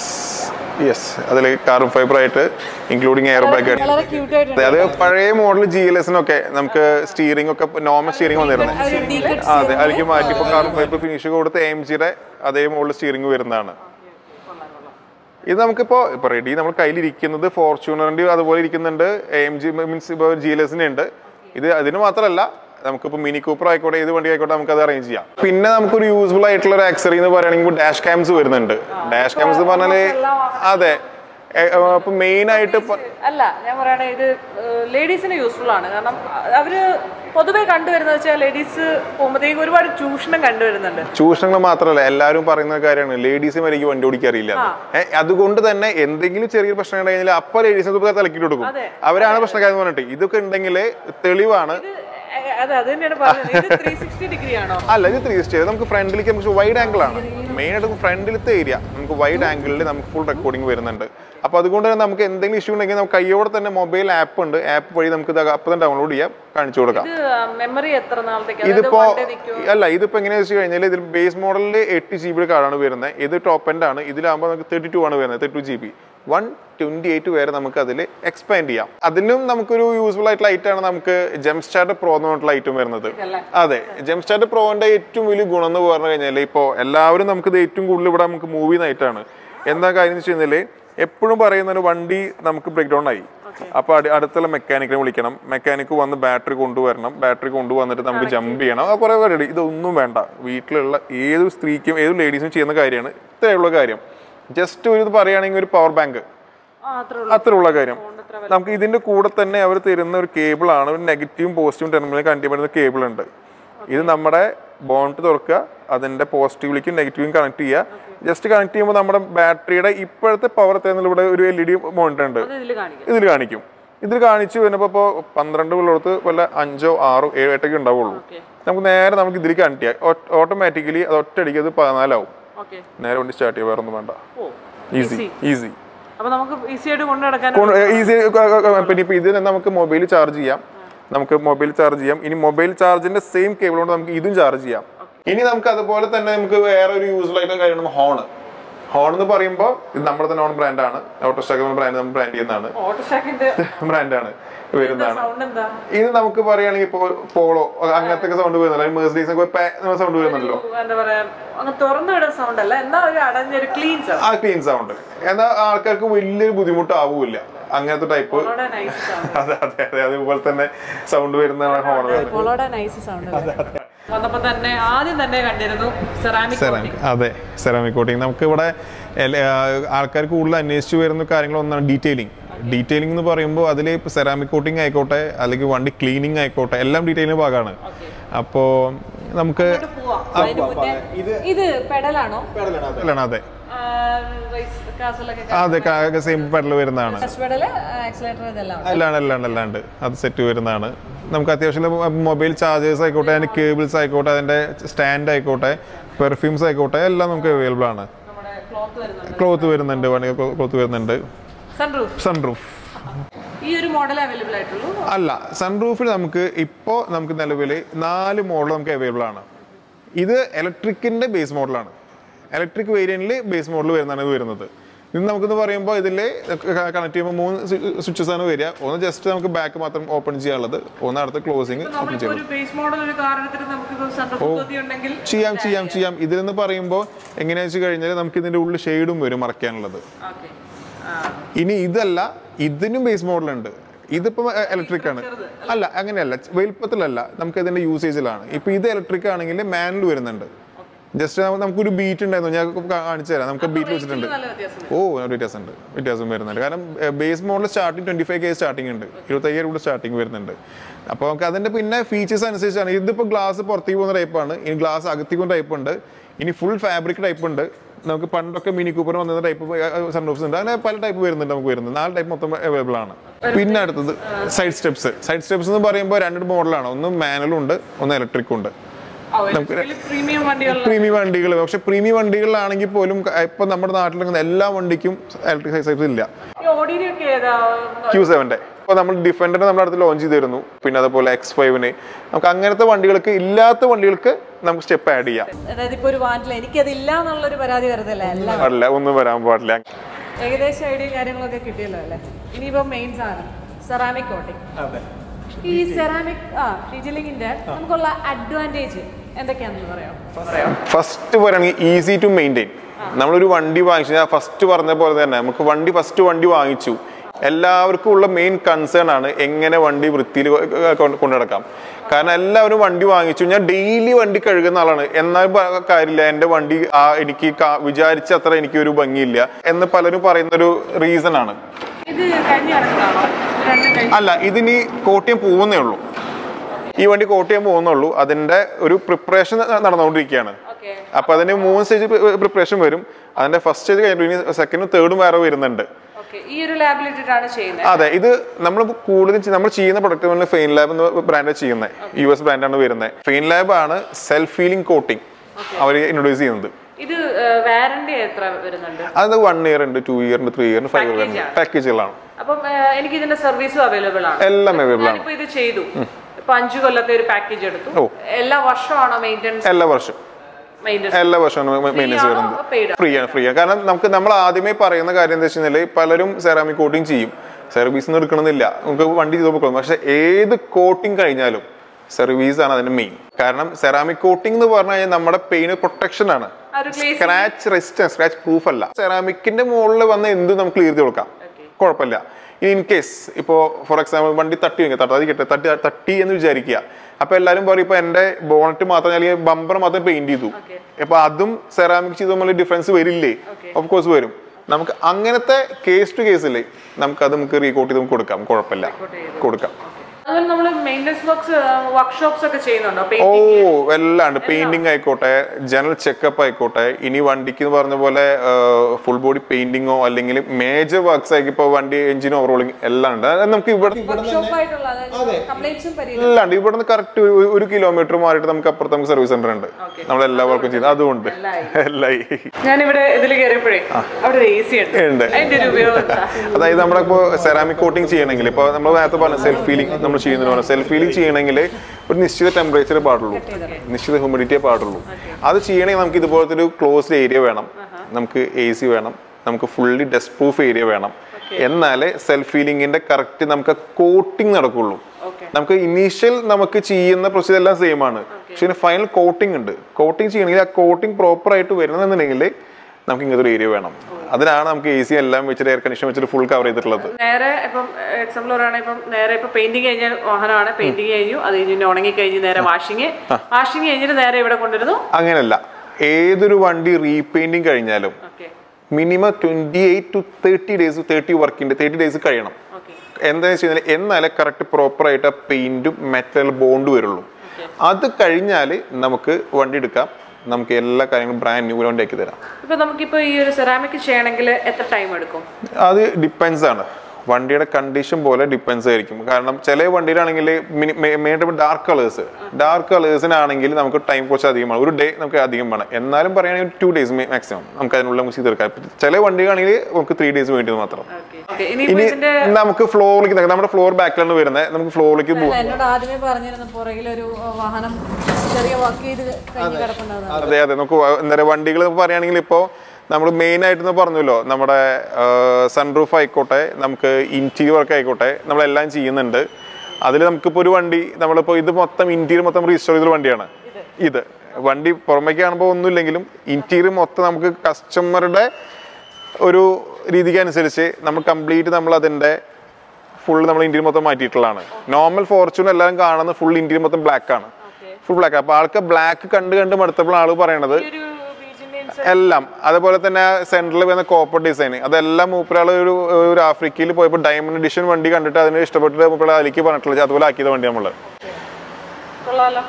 യെസ് അതിൽ കാർബൺ ഫൈബർ ആയിട്ട് ഇൻക്ലൂഡിങ് എയർ ബാഗ് ആയിട്ട് വളരെ ക്യൂട്ട് ആയിട്ട് അതെ, അത് പഴയ മോഡൽ ജി എൽ എസിനൊക്കെ നമുക്ക് സ്റ്റിയറിംഗ് ഒക്കെ നോർമൽ സ്റ്റിയറിംഗ് വന്നിരുന്നത് ആ, അതെ അതിലേക്ക് മാറ്റി ഇപ്പോൾ കാർബൺ ഫൈബർ ഫിനിഷ് കൊടുത്ത് എം ജിയുടെ അതേ മോഡൽ സ്റ്റിയറിംഗ് വരുന്നതാണ് ഇത് നമുക്കിപ്പോ ഇപ്പൊ റെഡി നമ്മൾ കയ്യിലിരിക്കുന്നത് ഫോർച്യൂണറിന്റെ അതുപോലെ ഇരിക്കുന്നുണ്ട് എം ജി മീൻസ് ഇപ്പോൾ ജി എൽ എസിന്റെ ഉണ്ട് ഇത് അതിന് മാത്രമല്ല നമുക്കിപ്പോൾ മിനി കൂപ്പർ ആയിക്കോട്ടെ ഏത് വണ്ടി ആയിക്കോട്ടെ നമുക്ക് അത് അറേഞ്ച് ചെയ്യാം പിന്നെ നമുക്കൊരു യൂസ്ഫുൾ ആയിട്ടുള്ള ഒരു ആക്സറി എന്ന് പറയുകയാണെങ്കിൽ ഡാഷ് ക്യാംസ് വരുന്നുണ്ട് ഡാഷ് ക്യാംസ് എന്ന് പറഞ്ഞാല് അതെ അപ്പൊ മെയിൻ ആയിട്ട് ഇപ്പൊ അല്ല ഞാൻ പറയണേ ഇത് ലേഡീസിന് യൂസ്ഫുൾ ആണ് കാരണം അവര് പൊതുവെ കണ്ടുവരുന്നത് വെച്ചാൽ ലേഡീസ് പോകുമ്പോഴത്തേക്ക് ഒരുപാട് ചൂഷണം കണ്ടുവരുന്നുണ്ട് ചൂഷണങ്ങൾ മാത്രമല്ല എല്ലാവരും പറയുന്ന ഒരു കാര്യമാണ് ലേഡീസിന് വരെ വണ്ടി ഓടിക്കാൻ അറിയില്ല ഏഹ് അതുകൊണ്ട് തന്നെ എന്തെങ്കിലും ചെറിയ പ്രശ്നം കഴിഞ്ഞാൽ അപ്പൊ ലേഡീസിന് തലക്കിട്ട് കൊടുക്കും അതെ. അവരാണ് പ്രശ്നക്കാരെന്ന് പറഞ്ഞിട്ട് ഇതൊക്കെ ഉണ്ടെങ്കിൽ തെളിവാണ് ഇത് ഏ- അതെ അത് തന്നെയാണ് പറഞ്ഞത് ഇത് ത്രീ സിക്സ്റ്റി ഡിഗ്രി ആണോ അല്ല ഇത് ത്രീ സ്റ്റേ നമുക്ക് ഫ്രണ്ടിലേക്ക് നമുക്ക് വൈഡ് ആംഗിൾ ആണ് മെയിൻ ആയിട്ട് ഫ്രണ്ടിലത്തെ ഏരിയ നമുക്ക് വൈഡ് ആംഗിളിൽ നമുക്ക് ഫുൾ റെക്കോർഡിംഗ് വരുന്നുണ്ട് അപ്പോൾ അതുകൊണ്ട് തന്നെ നമുക്ക് എന്തെങ്കിലും ഇഷ്യൂ ഉണ്ടെങ്കിൽ നമുക്ക് കയ്യോടെ തന്നെ മൊബൈൽ ആപ്പ് ഉണ്ട് ആപ്പ് വഴി നമുക്ക് ഇത് അപ്പം തന്നെ ഡൗൺലോഡ് ചെയ്യാം കാണിച്ചു കൊടുക്കാം ഇത് മെമ്മറി എത്ര നാളത്തേക്ക് അതായത് ഇതിപ്പോ one day നിൽക്കുമോ? അല്ല ഇതിപ്പോ എങ്ങനെയാ വെച്ച് കഴിഞ്ഞാൽ ഇതിൽ ബേസ് മോഡലിൽ എട്ട് ജി ബിയുടെ കാർഡാണ് വരുന്നത് ഇത് ടോപ്പ് എൻഡ് ആണ് ഇതിലാകുമ്പോൾ നമുക്ക് തേർട്ടി ടു ആണ് വരുന്നത് thirty two G B one twenty eight വരെ നമുക്ക് അതിൽ എക്സ്പാൻഡ് ചെയ്യാം അതിനും നമുക്കൊരു യൂസ്ഫുൾ ആയിട്ടുള്ള ഐറ്റം ആണ് നമുക്ക് ജെം സ്റ്റാർട്ട് പ്രോ എന്ന് പറഞ്ഞിട്ടുള്ള ഐറ്റം വരുന്നത് ഇതല്ലേ? അതെ ജെം സ്റ്റാർട്ട് പ്രോന്റെ ഏറ്റവും വലിയ ഗുണം എന്ന് പറഞ്ഞു കഴിഞ്ഞാൽ ഇപ്പോൾ എല്ലാവരും നമുക്ക് ഇത് ഏറ്റവും കൂടുതൽ ഇവിടെ നമുക്ക് മൂവ് ചെയ്യുന്ന ഐറ്റാണ് എന്താ കാര്യം എന്ന് വെച്ച് കഴിഞ്ഞാൽ എപ്പോഴും പറയുന്ന ഒരു വണ്ടി നമുക്ക് ബ്രേക്ക് ഡൗൺ ആയി അപ്പൊ അടി- അടുത്തുള്ള മെക്കാനിക്കിനെ വിളിക്കണം മെക്കാനിക്ക് വന്ന് ബാറ്ററി കൊണ്ടുവരണം ബാറ്ററി കൊണ്ടുവന്നിട്ട് നമുക്ക് ജമ്പ് ചെയ്യണം ആ കുറെ പരിപാടി ഇതൊന്നും വേണ്ട വീട്ടിലുള്ള ഏതൊരു സ്ത്രീക്കും ഏതൊരു ലേഡീസും ചെയ്യുന്ന കാര്യമാണ് ഇത്രയുള്ള കാര്യം ജസ്റ്റ് ഒരു ഇത് പറയുകയാണെങ്കിൽ ഒരു പവർ ബാങ്ക് ആ അത്രേ ഉള്ളൂ അത്രയുള്ള കാര്യം നമുക്ക് ഇതിന്റെ കൂടെ തന്നെ അവർ തരുന്ന ഒരു കേബിൾ ആണ് ഒരു നെഗറ്റീവും പോസിറ്റീവും ടെർമിനൽ കണക്ട് ചെയ്യുന്ന കേബിൾ ഉണ്ട് ഇത് നമ്മുടെ ബോണ്ട് തുറക്കുക അതിന്റെ പോസിറ്റീവിലേക്കും നെഗറ്റീവും കണക്ട് ചെയ്യുക ജസ്റ്റ് കണക്ട് ചെയ്യുമ്പോൾ നമ്മുടെ ബാറ്ററിയുടെ ഇപ്പോഴത്തെ പവർ തരുന്ന ഇവിടെ ഒരു എൽ ഇ ഡി മോണിറ്റർ ഉണ്ട് ഇത് ഇതിൽ കാണിക്കും ഇതിൽ കാണിക്കും ഇതിൽ കാണിച്ചു വരുമ്പോൾ ഇപ്പോൾ പന്ത്രണ്ട് ഉള്ളിടത്ത് വല്ല അഞ്ചോ ആറോ ഏഴോ എട്ടൊക്കെ ഉണ്ടാവുള്ളൂ ഓക്കെ നമുക്ക് നേരെ നമുക്ക് ഇതിൽ കണക്ട് ചെയ്യാം ഓട്ടോമാറ്റിക്കലി അത് ഒറ്റയടിക്ക് അത് പതിനാലാവും ഓക്കെ നേരെ വണ്ടി സ്റ്റാർട്ട് ചെയ്യുക വേറെ ഒന്നും വേണ്ട ഓ ഈസി ഈസി അപ്പൊ നമുക്ക് ഈസി ആയിട്ട് കൊണ്ടു നടക്കാൻ ഈസി പിന്നെ ഇപ്പൊ ഇതിന് നമുക്ക് മൊബൈൽ ചാർജ് ചെയ്യാം നമുക്ക് മൊബൈൽ ചാർജ് ചെയ്യാം ഇനി മൊബൈൽ ചാർജിന്റെ സെയിം കേബിൾ കൊണ്ട് നമുക്ക് ഇതും ചാർജ് ചെയ്യാം ഇനി നമുക്ക് അതുപോലെ തന്നെ നമുക്ക് വേറെ ഒരു യൂസ്ഫുൾ ആയിട്ടുള്ള കാര്യമാണ് ഹോൺ ഹോൺ എന്ന് പറയുമ്പോൾ ഇത് നമ്മുടെ തന്നെ ഓൺ ബ്രാൻഡാണ് ഓട്ടോസ്റ്റാക്ക് ബ്രാൻഡ് നമ്മൾ ബ്രാൻഡ് ചെയ്യുന്നതാണ് ഓട്ടോഷാക്കിന്റെ ബ്രാൻഡാണ് വരുന്നതാണ് സൗണ്ട് എന്താ ഇത് നമുക്ക് പറയുകയാണെങ്കിൽ ഇപ്പോൾ പോളോ അങ്ങനത്തെ സൗണ്ട് വരുന്നല്ലോ മേഴ്സഡീസ് ഒക്കെ സൗണ്ട് വരുന്നല്ലോ എന്താ പറയാ അങ്ങ് തുറന്നു വിടുന്ന സൗണ്ട് അല്ല എന്നാ ഒരു അടഞ്ഞൊരു ക്ലീൻ സൗണ്ട് ആ ക്ലീൻ സൗണ്ട് എന്നാൽ ആൾക്കാർക്ക് വലിയൊരു ബുദ്ധിമുട്ടാവൂല അങ്ങനത്തെ ടൈപ്പ് വളരെ നൈസ് സൗണ്ട് അതെ അതെ അതെ അതുപോലെ തന്നെ സൗണ്ട് വരുന്ന ഹോൺ വളരെ നൈസ് സൗണ്ട് വന്നപ്പോ തന്നെ ആദ്യം തന്നെ കണ്ടിരുന്നു സെറാമിക് സെറാമിക് അതെ സെറാമിക് കോട്ടിങ് നമുക്ക് ഇവിടെ ആൾക്കാർ കൂടുതൽ അന്വേഷിച്ച് വരുന്ന കാര്യങ്ങൾ ഒന്നാണ് ഡീറ്റെയിലിംഗ് ഡീറ്റെയിലിംഗ് എന്ന് പറയുമ്പോൾ അതിൽ സെറാമിക് കോട്ടിംഗ് ആയിക്കോട്ടെ അല്ലെങ്കിൽ വണ്ടി ക്ലീനിങ് ആയിക്കോട്ടെ എല്ലാം ഡീറ്റെയിലിംഗ് ഭാഗമാണ് അപ്പോൾ നമുക്ക് പോവാം അതിന് മുന്നേ ഇത് പെഡലാണോ അല്ലാണ് അതെ കാസിലൊക്കെ അതെ സെയിം പെഡൽ വരുന്നതാണ് പെഡല് ആക്സിലേറ്റർ ഇതെല്ലാം അല്ലാണ്ട് അല്ലാണ്ട് അല്ലാണ്ട് അത് സെറ്റ് വരുന്നതാണ് നമുക്ക് അത്യാവശ്യം മൊബൈൽ ചാർജേഴ്സ് ആയിക്കോട്ടെ അതിൻ്റെ കേബിൾസ് ആയിക്കോട്ടെ അതിൻ്റെ സ്റ്റാൻഡ് ആയിക്കോട്ടെ പെർഫ്യൂംസ് ആയിക്കോട്ടെ എല്ലാം നമുക്ക് അവൈലബിൾ ആണ് നമ്മുടെ ക്ലോത്ത് വരുന്നുണ്ട് ക്ലോത്ത് വരുന്നുണ്ട് വണ്ടി ക്ലോത്ത് വരുന്നുണ്ട് സൺറൂഫ് സൺറൂഫ് ഈ ഒരു മോഡൽ അവൈലബിൾ ആയിട്ടുള്ളൂ അല്ല സൺറൂഫിൽ നമുക്ക് ഇപ്പോൾ നമുക്ക് നിലവിൽ നാല് മോഡൽ നമുക്ക് അവൈലബിൾ ആണ് ഇത് ഇലക്ട്രിക്കിൻ്റെ ബേസ് മോഡലാണ് ഇലക്ട്രിക് വേരിയൻറ്റിൽ ബേസ് മോഡൽ വരുന്നതാണ് ഇത് വരുന്നത് ഇത് നമുക്കെന്ന് പറയുമ്പോൾ ഇതിൽ കണക്ട് ചെയ്യുമ്പോൾ മൂന്ന് സ്വിച്ചസ് ആണ് വരിക ഒന്ന് ജസ്റ്റ് നമുക്ക് ബാക്ക് മാത്രം ഓപ്പൺ ചെയ്യാനുള്ളത് ഒന്ന് അടുത്ത ക്ലോസിങ് ഓപ്പൺ നമ്മളിപ്പോ ചെയ്യാം ഒരു ബേസ് മോഡൽ ഒരു കാർ എടുത്തിട്ട് നമുക്ക് സൺറൂഫ് തോതി ഉണ്ടെങ്കിൽ ചെയ്യാം ചെയ്യാം ചെയ്യാം ഇതിലെന്ന് പറയുമ്പോൾ എങ്ങനെയാണെന്ന് വെച്ച് കഴിഞ്ഞാൽ നമുക്ക് ഇതിൻ്റെ ഉള്ളിൽ ഷെയ്ഡും വരും മറക്കാനുള്ളത് ഓക്കെ ഇനി ഇതല്ല ഇതിനും ബേസ് മോഡലുണ്ട് ഇതിപ്പോ ഇലക്ട്രിക് ആണ് അല്ല അങ്ങനെയല്ല വലുപ്പത്തിലല്ല നമുക്ക് ഇതിന്റെ യൂസേജിലാണ് ഇപ്പൊ ഇത് ഇലക്ട്രിക് ആണെങ്കിൽ മാനുവൽ വരുന്നുണ്ട് ജസ്റ്റ് നമുക്കൊരു ബീറ്റ് ഉണ്ടായിരുന്നു ഞാൻ കാണിച്ചു തരാം നമുക്ക് ബീറ്റ് വെച്ചിട്ടുണ്ട് നല്ല വ്യത്യാസം ഓ ഒരു വ്യത്യാസമുണ്ട് വ്യത്യാസം വരുന്നുണ്ട് കാരണം base model starting twenty five K starting ഉണ്ട് ഇരുപത്തയ്യായിരം കൂടെ സ്റ്റാർട്ടിംഗ് വരുന്നുണ്ട് അപ്പോൾ നമുക്ക് അതിന്റെ പിന്നെ ഫീച്ചേഴ്സ് അനുസരിച്ചാണ് ഇതിപ്പോൾ ഗ്ലാസ് പുറത്തേക്ക് പോകുന്ന ടൈപ്പാണ് ഇനി ഗ്ലാസ് അകത്തേക്ക് പോകുന്ന ടൈപ്പ് ഉണ്ട് ഇനി ഫുൾ ഫാബ്രിക് ടൈപ്പ് ഉണ്ട് നമുക്ക് പണ്ടൊക്കെ മിനി കൂപ്പർ വന്ന ടൈപ്പ് സൺറൂഫ്സ് ഉണ്ട് അങ്ങനെ പല ടൈപ്പ് വരുന്നുണ്ട് നമുക്ക് വരുന്നത് നാല് ടൈപ്പ് മൊത്തം അവൈലബിൾ ആണ് പിന്നെ അടുത്തത് സൈഡ് സ്റ്റെപ്സ് സൈഡ് സ്റ്റെപ്സ് എന്ന് പറയുമ്പോൾ രണ്ട് മോഡലാണ് ഒന്ന് മാനുവലും ഉണ്ട് ഒന്ന് ഇലക്ട്രിക്കും ഉണ്ട് പ്രീമിയം വണ്ടികൾ പ്രീമിയം വണ്ടികൾ പക്ഷെ പ്രീമിയം വണ്ടികളിലാണെങ്കിൽ പോലും ഇപ്പൊ നമ്മുടെ നാട്ടിൽ ഇറങ്ങുന്ന എല്ലാ വണ്ടിക്കും ഇലക്ട്രിക് സൈഡ് ഇല്ല ഈ ഓഡിയോ ഒക്കെ ഏതാ ക്യൂ സെവൻ്റെ ഇപ്പോൾ നമ്മൾ ഡിഫൻഡർ നമ്മുടെ അടുത്ത് ലോഞ്ച് ചെയ്തിരുന്നു പിന്നെ അതുപോലെ എക്സ് ഫൈവിന് നമുക്ക് അങ്ങനത്തെ വണ്ടികൾക്ക് ഇല്ലാത്ത വണ്ടികൾക്ക് നമുക്ക് സ്റ്റെപ്പ് ആഡ് ചെയ്യാം അതായത് ഇപ്പൊ ഒരു വാനിൽ എനിക്കതില്ല എന്നുള്ളൊരു പരാതി വരുന്നില്ല എല്ലാം പാടില്ല ഒന്നും വരാൻ പാടില്ല ഏകദേശം ഐഡിയ കാര്യങ്ങളൊക്കെ കിട്ടിയല്ലോ അല്ലേ ഇനിയിപ്പോ മെയിൻ സാധനം സെറാമിക് കോട്ടിംഗ് ഈ സെറാമിക് ആ ഡീറ്റെയിലിംഗിന്റെ നമുക്കുള്ള അഡ്വാൻറ്റേജ് എന്തൊക്കെയാണെന്ന് പറയാം ഫസ്റ്റ് പറയുകയാണെങ്കിൽ ഈസി ടു മെയിൻറ്റെയിൻ നമ്മളൊരു വണ്ടി വാങ്ങിച്ചു ഞാൻ ഫസ്റ്റ് പറഞ്ഞ പോലെ തന്നെ നമുക്ക് വണ്ടി ഫസ്റ്റ് വണ്ടി വാങ്ങിച്ചു എല്ലാവർക്കും ഉള്ള മെയിൻ കൺസേൺ ആണ് എങ്ങനെ വണ്ടി വൃത്തിയിൽ കൊണ്ടു നടക്കാം കാരണം എല്ലാവരും വണ്ടി വാങ്ങിച്ചു ഞാൻ ഡെയിലി വണ്ടി കഴുകുന്ന ആളാണ് എന്നാൽ പ- കാര്യമില്ല എൻ്റെ വണ്ടി ആ എനിക്ക് കാ- വിചാരിച്ച അത്ര എനിക്ക് ഒരു ഭംഗിയില്ല എന്ന് പലരും പറയുന്ന ഒരു റീസൺ ആണ് ഇത് കഴിഞ്ഞ കിടക്കുന്നതാണോ രണ്ടും കഴിഞ്ഞ് അല്ല ഇതിനി കോട്ടയം പോകുന്നേ ഉള്ളൂ ഈ വണ്ടി കോട്ടയം പോകുന്നുള്ളൂ അതിന്റെ ഒരു പ്രിപ്പറേഷൻ നടന്നുകൊണ്ടിരിക്കുകയാണ് ഓക്കെ അപ്പൊ അതിന് മൂന്ന് സ്റ്റേജ് പ്രിപ്പറേഷൻ വരും അതിന്റെ ഫസ്റ്റ് സ്റ്റേജ് കഴിഞ്ഞിട്ട് ഇനി സെക്കൻഡും തേർഡും വേറെ വരുന്നുണ്ട് ഓക്കെ ഈ ഒരു ലാബിലിട്ടിട്ടാണ് ചെയ്യുന്നത് അതെ ഇത് നമ്മൾ കൂടുതൽ ചെ- നമ്മൾ ചെയ്യുന്ന പ്രൊഡക്റ്റ് ഫെയിൻ ലാബ് എന്ന ബ്രാൻഡ് ചെയ്യുന്നത് യു എസ് ബ്രാൻഡാണ് വരുന്നത് ഫെയിൻ ലാബ് ആണ് സെൽഫ് ഫീലിംഗ് കോട്ടിംഗ് അവർ ഇൻട്രൊഡ്യൂസ് ചെയ്യുന്നത് ഇത് വാറണ്ടി എത്ര വരുന്നുണ്ട് അത് വൺ ഇയർ ഉണ്ട് ടു ഇയർ ഉണ്ട് ത്രീ ഇയർ ഉണ്ട് ഫൈവ് ഇയർ ഉണ്ട് പാക്കേജുകളാണ് അപ്പം ഏഹ്, എനിക്ക് ഇതിന്റെ സർവീസും അവൈലബിൾ ആണ് എല്ലാം അവൈലബിൾ ആണ് ഞാനിപ്പോ ഇത് ചെയ്തു ഇപ്പൊ അഞ്ചു കൊല്ലത്തെ ഒരു പാക്കേജ് എടുത്തു ഓ. എല്ലാ വർഷമാണോ മെയിൻ്റെനൻസ് എല്ലാ വർഷവും മെയിൻ്റെനൻസ് എല്ലാ വർഷവും മെയിൻ്റെനൻസ് ആണോ? വരുന്നത് Paid ആണോ? ഫ്രീ ആണ് ഫ്രീ ആണ് കാരണം നമുക്ക് നമ്മൾ ആദ്യമേ പറയുന്ന കാര്യം എന്താ വെച്ച് കഴിഞ്ഞാൽ പലരും സെറാമിക് കോട്ടിങ് ചെയ്യും സർവീസ് ഒന്നും എടുക്കണമെന്നില്ല നമുക്ക് വണ്ടി ചെയ്ത് കൊടുക്കണം പക്ഷെ ഏത് കോട്ടിങ് കഴിഞ്ഞാലും സർവീസ് ആണ് അതിന്റെ മെയിൻ കാരണം സെറാമിക് കോട്ടിംഗ് എന്ന് പറഞ്ഞു കഴിഞ്ഞാൽ നമ്മുടെ പെയിന് പ്രൊട്ടക്ഷൻ ആണ് ആ ഒരു glaze scratch resistance scratch proof അല്ല സെറാമിക്കിന്റെ മുകളിൽ വന്ന് എന്തും നമുക്ക് ക്ലിയർ ചെയ്ത് കൊടുക്കാം കുഴപ്പമില്ല ഇൻ കേസ് ഇപ്പോൾ ഫോർ എക്സാമ്പിൾ വണ്ടി തട്ടി വെക്കുക തട്ടാതിക്കട്ടെ തട്ടി തട്ടി എന്ന് വിചാരിക്കുക അപ്പൊ എല്ലാവരും പറയും ഇപ്പൊ എന്റെ ബോണറ്റ് മാത്രം അല്ലെങ്കിൽ ബമ്പർ മാത്രം പെയിന്റ് ചെയ്തു Okay. അപ്പൊ അതും സെറാമിക് ചെയ്ത് നമ്മൾ ഡിഫറൻസ് വരില്ലേ Okay. ഓഫ് കോഴ്സ് വരും നമുക്ക് അങ്ങനത്തെ കേസ് ടു കേസിൽ നമുക്ക് അത് നമുക്ക് റീകോട്ട് ചെയ്ത് നമുക്ക് കൊടുക്കാം കുഴപ്പമില്ല കൊടുക്കാം അതുപോലെ നമ്മൾ മെയിൻ്റെനൻസ് വർക്ക്സ് വർക്ക്ഷോപ്സ് ഒക്കെ ചെയ്യുന്നുണ്ടോ ഓ പെയിന്റിംഗ് എല്ലാം ഉണ്ട് പെയിന്റിംഗ് ആയിക്കോട്ടെ ജനറൽ ചെക്കപ്പ് ആയിക്കോട്ടെ ഇനി വണ്ടിക്ക് എന്ന് പറഞ്ഞ പോലെ ഫുൾ ബോഡി പെയിന്റിങ്ങോ അല്ലെങ്കിൽ മേജർ വർക്ക്സ് ആയി ഇപ്പോൾ വണ്ടി എഞ്ചിൻ ഓവറോളിങ് എല്ലാം ഉണ്ട് അത് നമുക്ക് ഇവിടെ വർക്ക്ഷോപ്പ് ആയിട്ടുള്ള അതായത് കംപ്ലൈൻസും പരിഹരിക്കും എല്ലാം ഉണ്ട് ഇവിടെ നിന്ന് കറക്റ്റ് ഒരു കിലോമീറ്റർ മാറിയിട്ട് നമുക്ക് അപ്പുറത്ത് നമുക്ക് സർവീസ് സെന്റർ ഉണ്ട് നമ്മൾ എല്ലാ വർക്കും ചെയ്യുന്നത് അതുകൊണ്ട് എല്ലായി ഞാനിവിടെ ഇതിൽ കയറിയപ്പോഴേ അവിടെ ഒരു എ സി ഉണ്ട് ഉണ്ട് അതിന്റെ ഒരു ഉപയോഗം എന്താ? അതായത് നമ്മളിപ്പോ സെറാമിക് കോട്ടിംഗ് ചെയ്യണമെങ്കിൽ ഇപ്പോൾ നമ്മൾ നേരത്തെ പറഞ്ഞ സെൽഫ് ഫീലിംഗ് നമ്മൾ നമ്മൾ ചെയ്യുന്നതിന് സെൽഫ് ഫീലിംഗ് ചെയ്യണമെങ്കിൽ ഒരു നിശ്ചിത ടെമ്പറേച്ചർ പാടുള്ളൂ നിശ്ചിത ഹ്യൂമിഡിറ്റിയെ പാടുള്ളൂ അത് ചെയ്യണമെങ്കിൽ നമുക്ക് ഇതുപോലത്തെ ഒരു ക്ലോസ്ഡ് ഏരിയ വേണം നമുക്ക് എ സി വേണം നമുക്ക് ഫുള്ളി ഡസ്റ്റ് പ്രൂഫ് ഏരിയ വേണം എന്നാലേ സെൽഫ് ഫീലിംഗിന്റെ കറക്റ്റ് നമുക്ക് കോട്ടിങ് നടക്കുള്ളൂ ഓക്കെ നമുക്ക് ഇനീഷ്യൽ നമുക്ക് ചെയ്യുന്ന പ്രൊസീജർ എല്ലാം സെയിം ആണ് പക്ഷേ ഫൈനൽ കോട്ടിംഗ് ഉണ്ട് കോട്ടിംഗ് ചെയ്യണമെങ്കിൽ ആ കോട്ടിംഗ് പ്രോപ്പർ ആയിട്ട് വരണമെന്നുണ്ടെങ്കിൽ നമുക്ക് ഇങ്ങനത്തെ ഒരു ഏരിയ വേണം അതിനാണ് നമുക്ക് എ സി എല്ലാം വെച്ചിട്ട് എയർ കണ്ടീഷൻ വെച്ചിട്ട് ഫുൾ കവർ ചെയ്തിട്ടുള്ളത് നേരെ ഇപ്പം എക്സാമ്പിൾ പറയുകയാണെങ്കിൽ ഇപ്പം നേരെ ഇപ്പം പെയിന്റിങ് കഴിഞ്ഞ വാഹനമാണ് പെയിന്റിങ് കഴിഞ്ഞു അത് കഴിഞ്ഞ് ഉണങ്ങി കഴിഞ്ഞ് നേരെ വാഷിങ് വാഷിങ് കഴിഞ്ഞിട്ട് നേരെ ഇവിടെ കൊണ്ടുവരുന്നു അങ്ങനെയല്ല ഏതൊരു വണ്ടി റീപെയിന്റിങ് കഴിഞ്ഞാലും okay minimum twenty eight to thirty days thirty വർക്കിന്റെ തേർട്ടി ഡേയ്സ് കഴിയണം ഓക്കെ എന്താണെന്ന് വെച്ച് കഴിഞ്ഞാൽ എന്നാലേ കറക്റ്റ് പ്രോപ്പർ ആയിട്ട് ആ പെയിന്റും മെറ്റൽ ബോണ്ട് വരുള്ളൂ അത് കഴിഞ്ഞാൽ നമുക്ക് വണ്ടി എടുക്കാം നമുക്ക് എല്ലാ കാര്യങ്ങളും ബ്രാൻഡ് ന്യൂ വണ്ടി ആക്കി തരാം ഇപ്പൊ നമുക്കിപ്പോ ഈ ഒരു സെറാമിക് ചെയ്യണമെങ്കിൽ എത്ര ടൈം എടുക്കും അത് ഡിപ്പെൻസ് ആണ് വണ്ടിയുടെ കണ്ടീഷൻ പോലെ ഡിപ്പെൻസ് ആയിരിക്കും കാരണം ചില വണ്ടിയിലാണെങ്കിൽ മെയിനായിട്ട് ഡാർക്ക് കളേഴ്സ് ഡാർക്ക് കളേഴ്സിനാണെങ്കിൽ നമുക്ക് ടൈം കുറച്ച് അധികമാണ് ഒരു ഡേ നമുക്ക് അധികം വേണം എന്നാലും പറയുകയാണെങ്കിൽ ടു ഡേയ്സ് മാക്സിമം നമുക്ക് അതിനുള്ളിൽ നമുക്ക് ചെയ്ത് തീർക്കാം ചില വണ്ടികളാണെങ്കിൽ നമുക്ക് ത്രീ ഡേയ്സ് വേണ്ടി മാത്രം ഓക്കെ ഇനിയിപ്പോ ഇനി ഇതിന്റെ നമുക്ക് ഫ്ലോറിലേക്ക് നമ്മുടെ ഫ്ലോർ ബാക്കിലാണ് വരുന്നത് നമുക്ക് ഫ്ലോറിലേക്ക് പോകാം എന്നോട് ആദ്യമേ പറഞ്ഞിരുന്നു പുറകിലൊരു വാഹനം ചെറിയ വർക്ക് ചെയ്ത് കഴിഞ്ഞ് കിടപ്പുണ്ടാകുന്നത് അതെ അതെ നമുക്ക് എന്താ വണ്ടികൾ പറയുകയാണെങ്കിൽ ഇപ്പോൾ നമ്മൾ മെയിൻ ആയിട്ട് പറഞ്ഞല്ലോ നമ്മുടെ സൺറൂഫ് ആയിക്കോട്ടെ നമുക്ക് ഇന്റീരിയർ വർക്ക് ആയിക്കോട്ടെ നമ്മളെല്ലാം ചെയ്യുന്നുണ്ട് അതിൽ നമുക്കിപ്പോൾ ഒരു വണ്ടി നമ്മളിപ്പോൾ ഇത് മൊത്തം ഇന്റീരിയർ മൊത്തം റീസ്റ്റോർ ചെയ്തൊരു വണ്ടിയാണ് ഇത് വണ്ടി പുറമേക്ക് കാണുമ്പോൾ ഒന്നുമില്ലെങ്കിലും ഇന്റീരിയർ മൊത്തം നമുക്ക് കസ്റ്റമറുടെ ഒരു രീതിക്ക് അനുസരിച്ച് നമ്മൾ കംപ്ലീറ്റ് നമ്മൾ അതിൻ്റെ ഫുൾ നമ്മൾ ഇന്ത്യയിൽ മൊത്തം മാറ്റിയിട്ടുള്ളതാണ് നോർമൽ ഫോർച്യൂൺ എല്ലാം കാണുന്ന ഫുൾ ഇന്ത്യയിൽ മൊത്തം ബ്ലാക്ക് ആണ് ഫുൾ ബ്ലാക്ക് അപ്പോൾ ആൾക്ക് ബ്ലാക്ക് കണ്ട് കണ്ട് മടുത്തപ്പോൾ ആള് പറയണത് ഒരു ബീച്ചിന്റെ എല്ലാം അതുപോലെ തന്നെ സെൻട്രൽ വരുന്ന കോപ്പർ ഡിസൈൻ അതെല്ലാം മൂപ്പരാള് ഒരു ഒരു ആഫ്രിക്കയിൽ പോയപ്പോൾ ഡയമണ്ട് എഡിഷൻ വണ്ടി കണ്ടിട്ട് അതിന് ഇഷ്ടപ്പെട്ടിട്ട് മൂപ്പരാൾ അതിലേക്ക് പറഞ്ഞിട്ടുള്ളത് അതുപോലെ ആക്കിയത് വണ്ടി നമ്മള് കൊള്ളാലോ